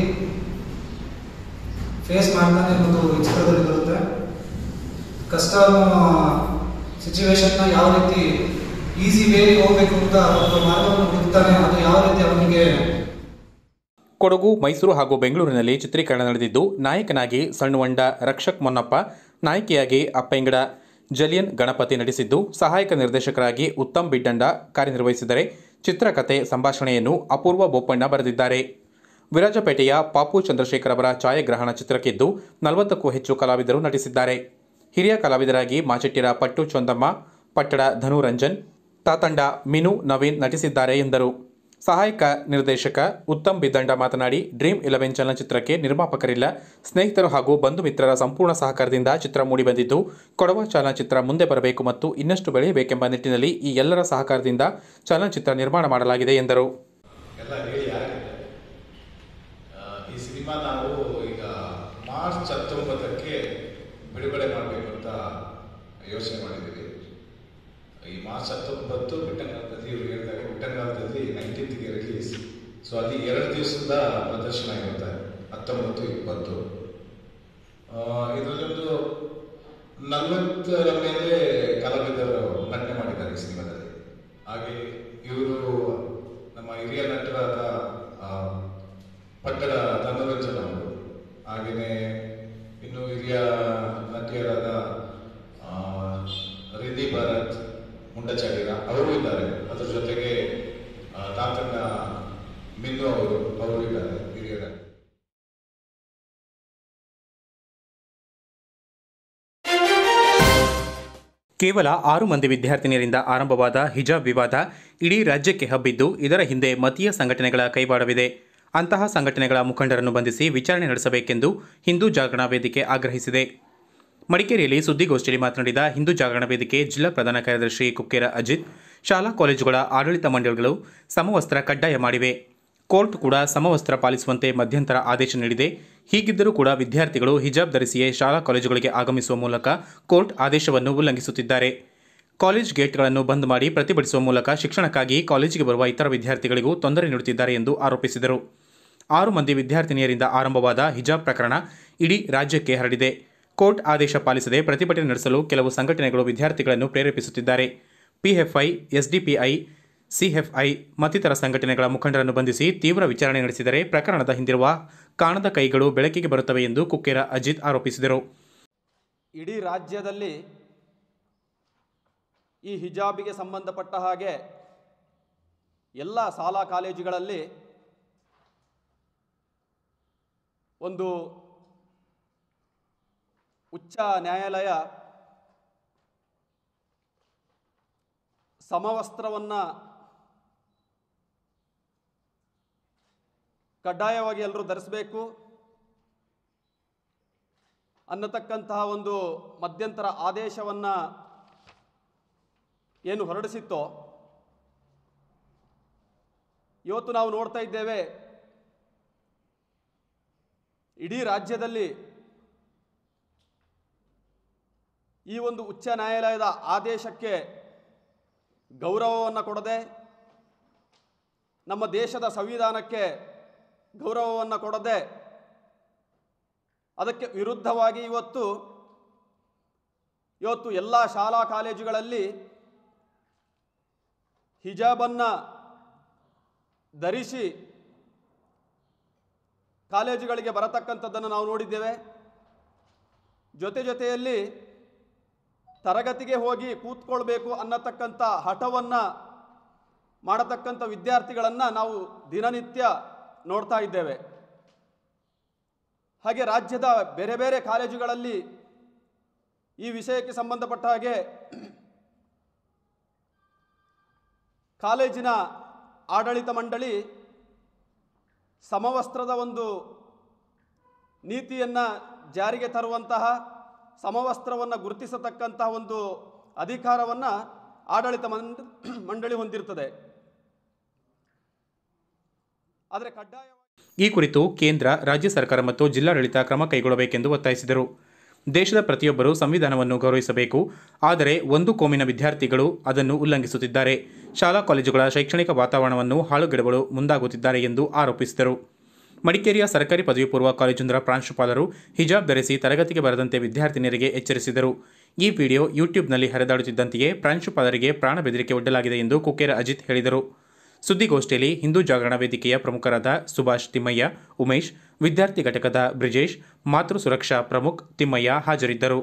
ಫೇಸ್ ಮಾಡ್ತಾನೆ ಅನ್ನೋದು ಈ ಚಿತ್ರದಲ್ಲಿ ಬರುತ್ತೆ ಕಷ್ಟ ಸಿಚುವೇಶನ್ನ ಯಾವ ರೀತಿ ಈಸಿ ವೇ ಹೋಗ್ಬೇಕು ಅಂತ ಒಂದು ಮಾರ್ಗವನ್ನು ಹುಡುಕ್ತಾನೆ ಅದು ಯಾವ ರೀತಿ ಅವನಿಗೆ ಕೊಡಗು ಮೈಸೂರು ಹಾಗೂ ಬೆಂಗಳೂರಿನಲ್ಲಿ ಚಿತ್ರೀಕರಣ ನಡೆದಿದ್ದು ನಾಯಕನಾಗಿ ಸಣ್ಣವಂಡ ರಕ್ಷಕ್ ಮೊನ್ನಪ್ಪ ನಾಯಕಿಯಾಗಿ ಅಪ್ಪೆಂಗಡ ಜಲಿಯನ್ ಗಣಪತಿ ನಟಿಸಿದ್ದು ಸಹಾಯಕ ನಿರ್ದೇಶಕರಾಗಿ ಉತ್ತಮ್ ಬಿಡ್ಡಂಡ ಕಾರ್ಯನಿರ್ವಹಿಸಿದರೆ ಚಿತ್ರಕಥೆ ಸಂಭಾಷಣೆಯನ್ನು ಅಪೂರ್ವ ಬೋಪಣ್ಣ ಬರೆದಿದ್ದಾರೆ ವಿರಾಜಪೇಟೆಯ ಪಾಪು ಚಂದ್ರಶೇಖರ್ ಅವರ ಛಾಯಾಗ್ರಹಣ ಚಿತ್ರಕ್ಕಿದ್ದು ನಲವತ್ತಕ್ಕೂ ಹೆಚ್ಚು ಕಲಾವಿದರು ನಟಿಸಿದ್ದಾರೆ ಹಿರಿಯ ಕಲಾವಿದರಾಗಿ ಮಾಚೆಟ್ಟಿರ ಪಟ್ಟು ಚೊಂದಮ್ಮ ಪಟ್ಟಡ ಧನುರಂಜನ್ ತಾತಂಡ ಮಿನು ನವೀನ್ ನಟಿಸಿದ್ದಾರೆ ಎಂದರು ಸಹಾಯಕ ನಿರ್ದೇಶಕ ಉತ್ತಮ್ ಬಿದ್ದಂಡ ಮಾತನಾಡಿ ಡ್ರೀಮ್ ಇಲೆವೆನ್ ಚಲನಚಿತ್ರಕ್ಕೆ ನಿರ್ಮಾಪಕರಿಲ್ಲ ಸ್ನೇಹಿತರು ಹಾಗೂ ಬಂಧು ಮಿತ್ರರ ಸಂಪೂರ್ಣ ಸಹಕಾರದಿಂದ ಚಿತ್ರ ಮೂಡಿಬಂದಿದ್ದು ಕೊಡವ ಚಲನಚಿತ್ರ ಮುಂದೆ ಬರಬೇಕು ಮತ್ತು ಇನ್ನಷ್ಟು ಬೆಳೆಯಬೇಕೆಂಬ ನಿಟ್ಟಿನಲ್ಲಿ ಈ ಎಲ್ಲರ ಸಹಕಾರದಿಂದ ಚಲನಚಿತ್ರ ನಿರ್ಮಾಣ ಮಾಡಲಾಗಿದೆ ಎಂದರು ಎಲ್ಲ ಹೇಳಿ ಆಗಿದೆ ಆ, ಈ ಸಿನಿಮಾ ನಾವು ಈಗ ಮಾರ್ಚ್ ಹತ್ತೊಂಬತ್ತಕ್ಕೆ ಬಿಡುಗಡೆ ಮಾಡಬೇಕು ಅಂತ ಯೋಚನೆ ಮಾಡಿದ್ದೀವಿ ಈ ಮಾರ್ಚ್ ಹತ್ತೊಂಬತ್ತು ಬಿಟ್ಟಂಗಾಲದಲ್ಲಿ ಇವರು ಹೇಳಿದಾಗ ಬಿಟ್ಟಂಗಾಲದಲ್ಲಿ ನೈನ್ಟೀನ್ತ್ಗೆ ರಿಲೀಸ್ ಸೊ ಅಲ್ಲಿ ಎರಡು ದಿವಸದ ಪ್ರದರ್ಶನ ಇರುತ್ತೆ ಹತ್ತೊಂಬತ್ತು ಇಪ್ಪತ್ತು ಇದರಲ್ಲೊಂದು ನಲವತ್ತರ ಮೇಲೆ ಕಲಾವಿದರು ನಟನೆ ಮಾಡಿದ್ದಾರೆ ಈ ಸಿನಿಮಾದಲ್ಲಿ ಹಾಗೆ ಇವರು ನಮ್ಮ ಹಿರಿಯ ನಟರಾದ ಆ, ಪಟ್ಟದ ಧನುರಂಜನ್ ಅವರು ಹಾಗೆಯೇ ಇನ್ನು ಹಿರಿಯ ನಟಿಯರಾದ ಆ, ರಿಧಿ ಭರತ್ ಮುಂಡಚಾಡಿರ ಅವರು ಇದ್ದಾರೆ ಅದರ ಜೊತೆಗೆ ಆ, ತಾತಣ್ಣ ಮಿನ್ನು ಅವರು ಅವರು ಇದ್ದಾರೆ ಹಿರಿಯರ ಕೇವಲ ಆರು ಮಂದಿ ವಿದ್ಯಾರ್ಥಿನಿಯರಿಂದ ಆರಂಭವಾದ ಹಿಜಾಬ್ ವಿವಾದ ಇಡೀ ರಾಜ್ಯಕ್ಕೆ ಹಬ್ಬಿದ್ದು ಇದರ ಹಿಂದೆ ಮತೀಯ ಸಂಘಟನೆಗಳ ಕೈವಾಡವಿದೆ ಅಂತಹ ಸಂಘಟನೆಗಳ ಮುಖಂಡರನ್ನು ಬಂಧಿಸಿ ವಿಚಾರಣೆ ನಡೆಸಬೇಕೆಂದು ಹಿಂದೂ ಜಾಗರಣ ವೇದಿಕೆ ಆಗ್ರಹಿಸಿದೆ ಮಡಿಕೇರಿಯಲ್ಲಿ ಸುದ್ದಿಗೋಷ್ಠಿಯಲ್ಲಿ ಮಾತನಾಡಿದ ಹಿಂದೂ ಜಾಗರಣ ವೇದಿಕೆ ಜಿಲ್ಲಾ ಪ್ರಧಾನ ಕಾರ್ಯದರ್ಶಿ ಕುಕ್ಕೇರ ಅಜಿತ್ ಶಾಲಾ ಕಾಲೇಜುಗಳ ಆಡಳಿತ ಮಂಡಳಿಗಳು ಸಮವಸ್ತ್ರ ಕಡ್ಡಾಯ ಮಾಡಿವೆ ಕೋರ್ಟ್ ಕೂಡ ಸಮವಸ್ತ್ರ ಪಾಲಿಸುವಂತೆ ಮಧ್ಯಂತರ ಆದೇಶ ನೀಡಿದೆ ಹೀಗಿದ್ದರೂ ಕೂಡ ವಿದ್ಯಾರ್ಥಿಗಳು ಹಿಜಾಬ್ ಧರಿಸಿಯೇ ಶಾಲಾ ಕಾಲೇಜುಗಳಿಗೆ ಆಗಮಿಸುವ ಮೂಲಕ ಕೋರ್ಟ್ ಆದೇಶವನ್ನು ಉಲ್ಲಂಘಿಸುತ್ತಿದ್ದಾರೆ ಕಾಲೇಜ್ ಗೇಟ್ಗಳನ್ನು ಬಂದ್ ಮಾಡಿ ಪ್ರತಿಭಟಿಸುವ ಮೂಲಕ ಶಿಕ್ಷಣಕ್ಕಾಗಿ ಕಾಲೇಜಿಗೆ ಬರುವ ಇತರ ವಿದ್ಯಾರ್ಥಿಗಳಿಗೂ ತೊಂದರೆ ನೀಡುತ್ತಿದ್ದಾರೆ ಎಂದು ಆರೋಪಿಸಿದರು ಆರು ಮಂದಿ ವಿದ್ಯಾರ್ಥಿನಿಯರಿಂದ ಆರಂಭವಾದ ಹಿಜಾಬ್ ಪ್ರಕರಣ ಇಡೀ ರಾಜ್ಯಕ್ಕೆ ಹರಡಿದೆ ಕೋರ್ಟ್ ಆದೇಶ ಪಾಲಿಸದೆ ಪ್ರತಿಭಟನೆ ನಡೆಸಲು ಕೆಲವು ಸಂಘಟನೆಗಳು ವಿದ್ಯಾರ್ಥಿಗಳನ್ನು ಪ್ರೇರೇಪಿಸುತ್ತಿದ್ದಾರೆ ಪಿಎಫ್ಐ ಎಸ್ಡಿಪಿಐ ಸಿಎಫ್ಐ ಮತ್ತಿತರ ಸಂಘಟನೆಗಳ ಮುಖಂಡರನ್ನು ಬಂಧಿಸಿ ತೀವ್ರ ವಿಚಾರಣೆ ನಡೆಸಿದರೆ ಪ್ರಕರಣದ ಹಿಂದಿರುವ ಕಾಣದ ಕೈಗಳು ಬೆಳಕಿಗೆ ಬರುತ್ತವೆ ಎಂದು ಕುಕ್ಕೇರ ಅಜಿತ್ ಆರೋಪಿಸಿದರು ಇಡೀ ರಾಜ್ಯದಲ್ಲಿ ಈ ಹಿಜಾಬಿಗೆ ಸಂಬಂಧಪಟ್ಟ ಹಾಗೆ ಎಲ್ಲ ಶಾಲಾ ಕಾಲೇಜುಗಳಲ್ಲಿ ಒಂದು ಉಚ್ಚ ನ್ಯಾಯಾಲಯ ಸಮವಸ್ತ್ರವನ್ನು ಕಡ್ಡಾಯವಾಗಿ ಎಲ್ಲರೂ ಧರಿಸಬೇಕು ಅನ್ನತಕ್ಕಂತಹ ಒಂದು ಮಧ್ಯಂತರ ಆದೇಶವನ್ನು ಏನು ಹೊರಡಿಸಿತ್ತೋ ಇವತ್ತು ನಾವು ನೋಡ್ತಾ ಇದ್ದೇವೆ ಇಡೀ ರಾಜ್ಯದಲ್ಲಿ ಈ ಒಂದು ಉಚ್ಚ ನ್ಯಾಯಾಲಯದ ಆದೇಶಕ್ಕೆ ಗೌರವವನ್ನು ಕೊಡದೆ ನಮ್ಮ ದೇಶದ ಸಂವಿಧಾನಕ್ಕೆ ಗೌರವವನ್ನು ಕೊಡದೆ ಅದಕ್ಕೆ ವಿರುದ್ಧವಾಗಿ ಇವತ್ತು ಇವತ್ತು ಎಲ್ಲ ಶಾಲಾ ಕಾಲೇಜುಗಳಲ್ಲಿ ಹಿಜಾಬನ್ನು ಧರಿಸಿ ಕಾಲೇಜುಗಳಿಗೆ ಬರತಕ್ಕಂಥದ್ದನ್ನು ನಾವು ನೋಡಿದ್ದೇವೆ ಜೊತೆ ಜೊತೆಯಲ್ಲಿ ತರಗತಿಗೆ ಹೋಗಿ ಕೂತ್ಕೊಳ್ಬೇಕು ಅನ್ನತಕ್ಕಂಥ ಹಠವನ್ನು ಮಾಡತಕ್ಕಂಥ ವಿದ್ಯಾರ್ಥಿಗಳನ್ನು ನಾವು ದಿನನಿತ್ಯ ನೋಡ್ತಾ ಇದ್ದೇವೆ ಹಾಗೆ ರಾಜ್ಯದ ಬೇರೆ ಬೇರೆ ಕಾಲೇಜುಗಳಲ್ಲಿ ಈ ವಿಷಯಕ್ಕೆ ಸಂಬಂಧಪಟ್ಟ ಹಾಗೆ ಕಾಲೇಜಿನ ಆಡಳಿತ ಮಂಡಳಿ ಸಮವಸ್ತ್ರದ ಒಂದು ನೀತಿಯನ್ನು ಜಾರಿಗೆ ತರುವಂತಹ ಸಮವಸ್ತ್ರವನ್ನು ಗುರುತಿಸತಕ್ಕಂತಹ ಒಂದು ಅಧಿಕಾರವನ್ನು ಆಡಳಿತ ಮಂಡ್- ಮಂಡಳಿ ಹೊಂದಿರ್ತದೆ ಆದರೆ ಕಡ್ಡಾಯ ಈ ಕುರಿತು ಕೇಂದ್ರ ರಾಜ್ಯ ಸರ್ಕಾರ ಮತ್ತು ಜಿಲ್ಲಾಡಳಿತ ಕ್ರಮ ಕೈಗೊಳ್ಳಬೇಕೆಂದು ಒತ್ತಾಯಿಸಿದರು ದೇಶದ ಪ್ರತಿಯೊಬ್ಬರೂ ಸಂವಿಧಾನವನ್ನು ಗೌರವಿಸಬೇಕು ಆದರೆ ಒಂದು ಕೋಮಿನ ವಿದ್ಯಾರ್ಥಿಗಳು ಅದನ್ನು ಉಲ್ಲಂಘಿಸುತ್ತಿದ್ದಾರೆ ಶಾಲಾ ಕಾಲೇಜುಗಳ ಶೈಕ್ಷಣಿಕ ವಾತಾವರಣವನ್ನು ಹಾಳುಗೆಡವಲು ಮುಂದಾಗುತ್ತಿದ್ದಾರೆ ಎಂದು ಆರೋಪಿಸಿದರು ಮಡಿಕೇರಿಯ ಸರ್ಕಾರಿ ಪದವಿ ಪೂರ್ವ ಕಾಲೇಜೊಂದರ ಪ್ರಾಂಶುಪಾಲರು ಹಿಜಾಬ್ ಧರಿಸಿ ತರಗತಿಗೆ ಬರದಂತೆ ವಿದ್ಯಾರ್ಥಿನಿಯರಿಗೆ ಎಚ್ಚರಿಸಿದರು ಈ ವಿಡಿಯೋ ಯೂಟ್ಯೂಬ್ನಲ್ಲಿ ಹರಿದಾಡುತ್ತಿದ್ದಂತೆಯೇ ಪ್ರಾಂಶುಪಾಲರಿಗೆ ಪ್ರಾಣ ಬೆದರಿಕೆ ಒಡ್ಡಲಾಗಿದೆ ಎಂದು ಕುಕ್ಕೇರ ಅಜಿತ್ ಹೇಳಿದರು ಸುದ್ದಿಗೋಷ್ಠಿಯಲ್ಲಿ ಹಿಂದೂ ಜಾಗರಣ ವೇದಿಕೆಯ ಪ್ರಮುಖರಾದ ಸುಭಾಷ್ ತಿಮ್ಮಯ್ಯ ಉಮೇಶ್ ವಿದ್ಯಾರ್ಥಿ ಘಟಕದ ಬ್ರಿಜೇಶ್ ಮಾತೃ ಸುರಕ್ಷಾ ಪ್ರಮುಖ್ ತಿಮ್ಮಯ್ಯ ಹಾಜರಿದ್ದರು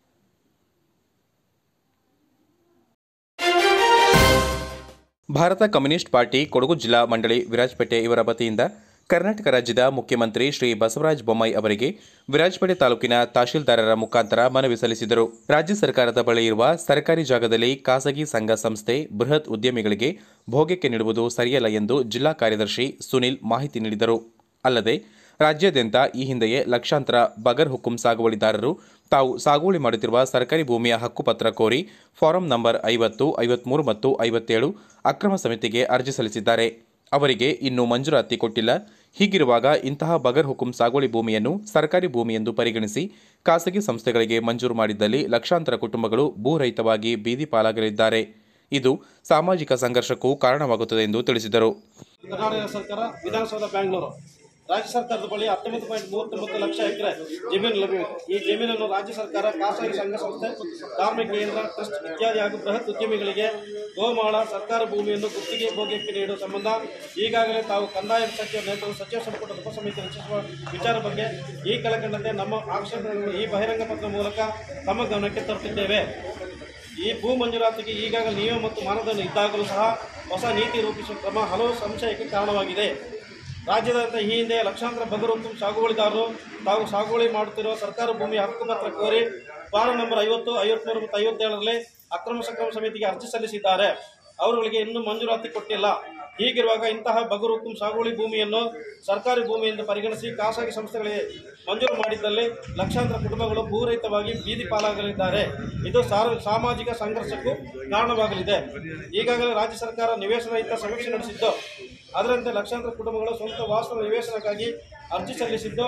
ಭಾರತ ಕಮ್ಯುನಿಸ್ಟ್ ಪಾರ್ಟಿ ಕೊಡಗು ಜಿಲ್ಲಾ ಮಂಡಳಿ ವಿರಾಜಪೇಟೆ ಇವರ ವತಿಯಿಂದ ಕರ್ನಾಟಕ ರಾಜ್ಯದ ಮುಖ್ಯಮಂತ್ರಿ ಶ್ರೀ ಬಸವರಾಜ ಬೊಮ್ಮಾಯಿ ಅವರಿಗೆ ವಿರಾಜಪೇಟೆ ತಾಲೂಕಿನ ತಹಶೀಲ್ದಾರರ ಮುಖಾಂತರ ಮನವಿ ಸಲ್ಲಿಸಿದರು ರಾಜ್ಯ ಸರ್ಕಾರದ ಬಳಿ ಇರುವ ಸರ್ಕಾರಿ ಜಾಗದಲ್ಲಿ ಖಾಸಗಿ ಸಂಘ ಸಂಸ್ಥೆ ಬೃಹತ್ ಉದ್ಯಮಿಗಳಿಗೆ ಭೋಗ್ಯಕ್ಕೆ ನೀಡುವುದು ಸರಿಯಲ್ಲ ಎಂದು ಜಿಲ್ಲಾ ಕಾರ್ಯದರ್ಶಿ ಸುನಿಲ್ ಮಾಹಿತಿ ನೀಡಿದರು ಅಲ್ಲದೆ ರಾಜ್ಯಾದ್ಯಂತ ಈ ಹಿಂದೆಯೇ ಲಕ್ಷಾಂತರ ಬಗರ್ ಹುಕುಂ ಸಾಗುವಳಿದಾರರು ತಾವು ಸಾಗುವಳಿ ಮಾಡುತ್ತಿರುವ ಸರ್ಕಾರಿ ಭೂಮಿಯ ಹಕ್ಕುಪತ್ರ ಕೋರಿ ಫಾರಂ ನಂಬರ್ ಐವತ್ತು ಐವತ್ಮೂರು ಮತ್ತು ಐವತ್ತೇಳು ಅಕ್ರಮ ಸಮಿತಿಗೆ ಅರ್ಜಿ ಸಲ್ಲಿಸಿದ್ದಾರೆ ಅವರಿಗೆ ಇನ್ನೂ ಮಂಜೂರಾತಿ ಕೊಟ್ಟಿಲ್ಲ ಹೀಗಿರುವಾಗ ಇಂತಹ ಬಗರ್ ಹುಕುಂ ಸಾಗುವಳಿ ಭೂಮಿಯನ್ನು ಸರ್ಕಾರಿ ಭೂಮಿ ಎಂದು ಪರಿಗಣಿಸಿ ಖಾಸಗಿ ಸಂಸ್ಥೆಗಳಿಗೆ ಮಂಜೂರು ಮಾಡಿದ್ದಲ್ಲಿ ಲಕ್ಷಾಂತರ ಕುಟುಂಬಗಳು ಭೂರಹಿತವಾಗಿ ಬೀದಿ ಪಾಲಾಗಲಿದ್ದಾರೆ ಇದು ಸಾಮಾಜಿಕ ಸಂಘರ್ಷಕ್ಕೂ ಕಾರಣವಾಗುತ್ತದೆ ಎಂದು ತಿಳಿಸಿದರು ಕರ್ನಾಟಕ ಸರ್ಕಾರ ವಿಧಾನಸೌಧ ಬ್ಯಾಂಗ್ಳೂರು ರಾಜ್ಯ ಸರ್ಕಾರದ ಬಳಿ ಹತ್ತೊಂಬತ್ತು ಪಾಯಿಂಟ್ ಮೂವತ್ತೊಂಬತ್ತು ಲಕ್ಷ ಎಕರೆ ಜಮೀನು ಲಭ್ಯವಿದೆ ಈ ಜಮೀನನ್ನು ರಾಜ್ಯ ಸರ್ಕಾರ ಖಾಸಗಿ ಸಂಘ ಸಂಸ್ಥೆ ಧಾರ್ಮಿಕ ಕೇಂದ್ರ ಟ್ರಸ್ಟ್ ಇತ್ಯಾದಿ ಹಾಗೂ ಬೃಹತ್ ಉದ್ಯಮಿಗಳಿಗೆ ಗೋಮಾಳ ಸರ್ಕಾರ ಭೂಮಿಯನ್ನು ಗುತ್ತಿಗೆ ಭೋಗ್ಯಕ್ಕೆ ನೀಡುವ ಸಂಬಂಧ ಈಗಾಗಲೇ ತಾವು ಕಂದಾಯ ಸಚಿವ ನೇತೃತ್ವದ ಸಚಿವ ಸಂಪುಟದ ಉಪಸಮಿತಿ ರಚಿಸುವ ವಿಚಾರ ಬಗ್ಗೆ ಈ ಕೆಳಕಂಡಂತೆ ನಮ್ಮ ಆಕ್ಷೇಪಣೆಗಳನ್ನು ಈ ಬಹಿರಂಗ ಪತ್ರ ಮೂಲಕ ತಮ್ಮ ಗಮನಕ್ಕೆ ತರುತ್ತಿದ್ದೇವೆ ಈ ಭೂ ಮಂಜೂರಾತಿಗೆ ಈಗಾಗಲೇ ನಿಯಮ ಮತ್ತು ಮಾನದಂಡ ಇದ್ದಾಗಲೂ ಸಹ ಹೊಸ ನೀತಿ ರೂಪಿಸುವ ಕ್ರಮ ಹಲವು ಸಂಶಯಕ್ಕೆ ಕಾರಣವಾಗಿದೆ ರಾಜ್ಯದಾದ್ಯಂತ ಈ ಹಿಂದೆ ಲಕ್ಷಾಂತರ ಬಗರುತ್ತು ಸಾಗುವಳಿದಾರರು ತಾವು ಸಾಗುವಳಿ ಮಾಡುತ್ತಿರುವ ಸರ್ಕಾರ ಭೂಮಿ ಹಕ್ಕುಪತ್ರ ಕೋರಿ ಫಾರಂ ನಂಬರ್ ಐವತ್ತು ಐವತ್ಮೂರು ಮತ್ತು ಐವತ್ತೇಳರಲ್ಲಿ ಅಕ್ರಮ ಸಕ್ರಮ ಸಮಿತಿಗೆ ಅರ್ಜಿ ಸಲ್ಲಿಸಿದ್ದಾರೆ ಅವರುಗಳಿಗೆ ಇನ್ನೂ ಮಂಜೂರಾತಿ ಕೊಟ್ಟಿಲ್ಲ ಹೀಗಿರುವಾಗ ಇಂತಹ ಬಗರು ಹುಕುಂ ಸಾಗುವಳಿ ಭೂಮಿಯನ್ನು ಸರ್ಕಾರಿ ಭೂಮಿ ಎಂದು ಪರಿಗಣಿಸಿ ಖಾಸಗಿ ಸಂಸ್ಥೆಗಳಿಗೆ ಮಂಜೂರು ಮಾಡಿದ್ದಲ್ಲಿ ಲಕ್ಷಾಂತರ ಕುಟುಂಬಗಳು ಭೂರಹಿತವಾಗಿ ಬೀದಿ ಪಾಲಾಗಲಿದ್ದಾರೆ ಇದು ಸಾರ್ವ ಸಾಮಾಜಿಕ ಸಂಘರ್ಷಕ್ಕೂ ಕಾರಣವಾಗಲಿದೆ ಈಗಾಗಲೇ ರಾಜ್ಯ ಸರ್ಕಾರ ನಿವೇಶನ ರಹಿತ ಸಮೀಕ್ಷೆ ನಡೆಸಿದ್ದು ಅದರಂತೆ ಲಕ್ಷಾಂತರ ಕುಟುಂಬಗಳು ಸ್ವಂತ ವಾಸ್ತವ ನಿವೇಶನಕ್ಕಾಗಿ ಅರ್ಜಿ ಸಲ್ಲಿಸಿದ್ದು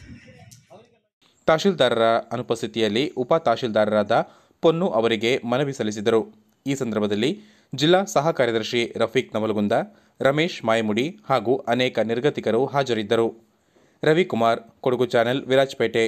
ತಹಶೀಲ್ದಾರರ ಅನುಪಸ್ಥಿತಿಯಲ್ಲಿ ಉಪ ತಹಶೀಲ್ದಾರರಾದ ಪೊನ್ನು ಅವರಿಗೆ ಮನವಿ ಸಲ್ಲಿಸಿದರು ಈ ಸಂದರ್ಭದಲ್ಲಿ ಜಿಲ್ಲಾ ಸಹ ಕಾರ್ಯದರ್ಶಿ ರಫೀಕ್ ನವಲಗುಂದ ರಮೇಶ್ ಮಾಯಮುಡಿ ಹಾಗೂ ಅನೇಕ ನಿರ್ಗತಿಕರು ಹಾಜರಿದ್ದರು ರವಿಕುಮಾರ್ ಕೊಡಗು ಚಾನೆಲ್ ವಿರಾಜಪೇಟೆ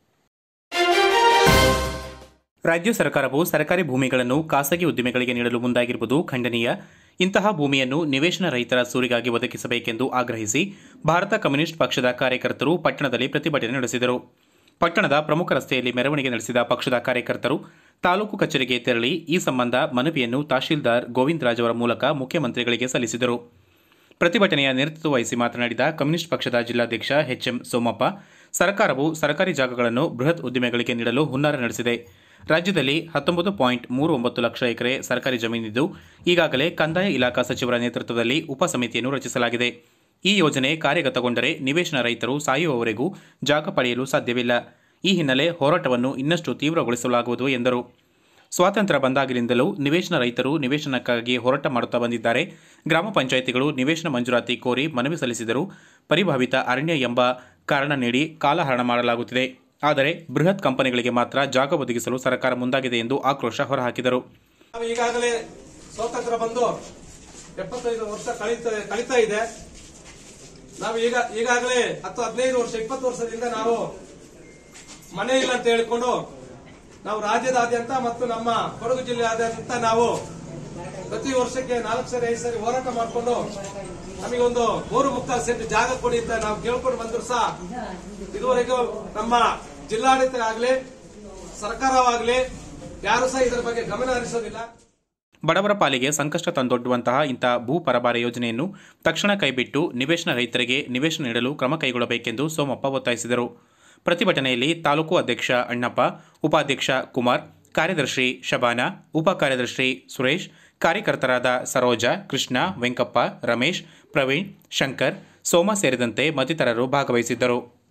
ರಾಜ್ಯ ಸರ್ಕಾರವು ಸರ್ಕಾರಿ ಭೂಮಿಗಳನ್ನು ಖಾಸಗಿ ಉದ್ದಿಮೆಗಳಿಗೆ ನೀಡಲು ಮುಂದಾಗಿರುವುದು ಖಂಡನೀಯ ಇಂತಹ ಭೂಮಿಯನ್ನು ನಿವೇಶನ ರಹಿತರ ಸೂರಿಗಾಗಿ ಒದಗಿಸಬೇಕೆಂದು ಆಗ್ರಹಿಸಿ ಭಾರತ ಕಮ್ಯುನಿಸ್ಟ್ ಪಕ್ಷದ ಕಾರ್ಯಕರ್ತರು ಪಟ್ಟಣದಲ್ಲಿ ಪ್ರತಿಭಟನೆ ನಡೆಸಿದರು ಪಟ್ಟಣದ ಪ್ರಮುಖ ರಸ್ತೆಯಲ್ಲಿ ಮೆರವಣಿಗೆ ನಡೆಸಿದ ಪಕ್ಷದ ಕಾರ್ಯಕರ್ತರು ತಾಲೂಕು ಕಚೇರಿಗೆ ತೆರಳಿ ಈ ಸಂಬಂಧ ಮನವಿಯನ್ನು ತಹಶೀಲ್ದಾರ್ ಗೋವಿಂದರಾಜ್ ಅವರ ಮೂಲಕ ಮುಖ್ಯಮಂತ್ರಿಗಳಿಗೆ ಸಲ್ಲಿಸಿದರು ಪ್ರತಿಭಟನೆಯ ನೇತೃತ್ವ ವಹಿಸಿ ಮಾತನಾಡಿದ ಕಮ್ಯುನಿಸ್ಟ್ ಪಕ್ಷದ ಜಿಲ್ಲಾಧ್ಯಕ್ಷ ಎಚ್ಎಂ ಸೋಮಪ್ಪ ಸರ್ಕಾರವು ಸರ್ಕಾರಿ ಜಾಗಗಳನ್ನು ಬೃಹತ್ ಉದ್ದಿಮೆಗಳಿಗೆ ನೀಡಲು ಹುನ್ನಾರ ನಡೆಸಿದೆ ರಾಜ್ಯದಲ್ಲಿ ಹತ್ತೊಂಬತ್ತು ಪಾಯಿಂಟ್ ಮೂರು ಒಂಬತ್ತು ಲಕ್ಷ ಎಕರೆ ಸರ್ಕಾರಿ ಜಮೀನಿದ್ದು ಈಗಾಗಲೇ ಕಂದಾಯ ಇಲಾಖಾ ಸಚಿವರ ನೇತೃತ್ವದಲ್ಲಿ ಉಪ ಸಮಿತಿಯನ್ನು ರಚಿಸಲಾಗಿದೆ ಈ ಯೋಜನೆ ಕಾರ್ಯಗತಗೊಂಡರೆ ನಿವೇಶನ ರೈತರು ಸಾಯುವವರೆಗೂ ಜಾಗ ಪಡೆಯಲು ಸಾಧ್ಯವಿಲ್ಲ ಈ ಹಿನ್ನೆಲೆ ಹೋರಾಟವನ್ನು ಇನ್ನಷ್ಟು ತೀವ್ರಗೊಳಿಸಲಾಗುವುದು ಎಂದರು ಸ್ವಾತಂತ್ರ್ಯ ಬಂದಾಗಲಿಂದಲೂ ನಿವೇಶನ ರೈತರು ನಿವೇಶನಕ್ಕಾಗಿ ಹೋರಾಟ ಮಾಡುತ್ತಾ ಬಂದಿದ್ದಾರೆ ಗ್ರಾಮ ಪಂಚಾಯಿತಿಗಳು ನಿವೇಶನ ಮಂಜೂರಾತಿ ಕೋರಿ ಮನವಿ ಸಲ್ಲಿಸಿದರೂ ಪರಿಭಾವಿತ ಅರಣ್ಯ ಎಂಬ ಕಾರಣ ನೀಡಿ ಕಾಲಹರಣ ಮಾಡಲಾಗುತ್ತಿದೆ ಆದರೆ ಬೃಹತ್ ಕಂಪನಿಗಳಿಗೆ ಮಾತ್ರ ಜಾಗ ಒದಗಿಸಲು ಸರ್ಕಾರ ಮುಂದಾಗಿದೆ ಎಂದು ಆಕ್ರೋಶ ಹೊರಹಾಕಿದರು ನಾವು ಈಗಾಗಲೇ ಸ್ವಾತಂತ್ರ್ಯ ಬಂದು ಎಪ್ಪತ್ತೈದು ವರ್ಷ ಕಳೀತಾ ಕಳೀತಾ ಇದೆ ನಾವು ಈಗ ಈಗಾಗಲೇ ಹತ್ತು ಹದಿನೈದು ವರ್ಷ ಇಪ್ಪತ್ತು ವರ್ಷದಿಂದ ನಾವು ಮನೆ ಇಲ್ಲ ಅಂತ ಹೇಳಿಕೊಂಡು ನಾವು ರಾಜ್ಯದಾದ್ಯಂತ ಮತ್ತು ನಮ್ಮ ಕೊಡಗು ಜಿಲ್ಲೆಯಾದ್ಯಂತ ನಾವು ಪ್ರತಿ ವರ್ಷಕ್ಕೆ ನಾಲ್ಕು ಸರಿ ಐದು ಸರಿ ಹೋರಾಟ ಮಾಡಿಕೊಂಡು ನಮಗೊಂದು ಮೂರು ಮುಕ್ಕಾಲು ಸೆಂಟ್ ಜಾಗ ಕೊಡಿ ಅಂತ ನಾವು ಕೇಳ್ಕೊಂಡು ಬಂದ್ರು ಸಹ ಇದುವರೆಗೂ ನಮ್ಮ ಜಿಲ್ಲಾಡಳಿತ ಆಗಲಿ ಸರ್ಕಾರವಾಗಲಿ ಯಾರು ಸಹ ಇದರ ಬಗ್ಗೆ ಗಮನ ಹರಿಸೋದಿಲ್ಲ ಬಡವರ ಪಾಲಿಗೆ ಸಂಕಷ್ಟ ತಂದೊಡ್ಡುವಂತಹ ಇಂಥ ಭೂ ಪರಭಾರ ಯೋಜನೆಯನ್ನು ತಕ್ಷಣ ಕೈಬಿಟ್ಟು ನಿವೇಶನ ರೈತರಿಗೆ ನಿವೇಶನ ನೀಡಲು ಕ್ರಮ ಕೈಗೊಳ್ಳಬೇಕೆಂದು ಸೋಮಪ್ಪ ಒತ್ತಾಯಿಸಿದರು ಪ್ರತಿಭಟನೆಯಲ್ಲಿ ತಾಲೂಕು ಅಧ್ಯಕ್ಷ ಅಣ್ಣಪ್ಪ ಉಪಾಧ್ಯಕ್ಷ ಕುಮಾರ್ ಕಾರ್ಯದರ್ಶಿ ಶಬಾನಾ ಉಪ ಕಾರ್ಯದರ್ಶಿ ಸುರೇಶ್ ಕಾರ್ಯಕರ್ತರಾದ ಸರೋಜಾ ಕೃಷ್ಣ ವೆಂಕಪ್ಪ ರಮೇಶ್ ಪ್ರವೀಣ್ ಶಂಕರ್ ಸೋಮ ಸೇರಿದಂತೆ ಮತ್ತಿತರರು ಭಾಗವಹಿಸಿದ್ದರು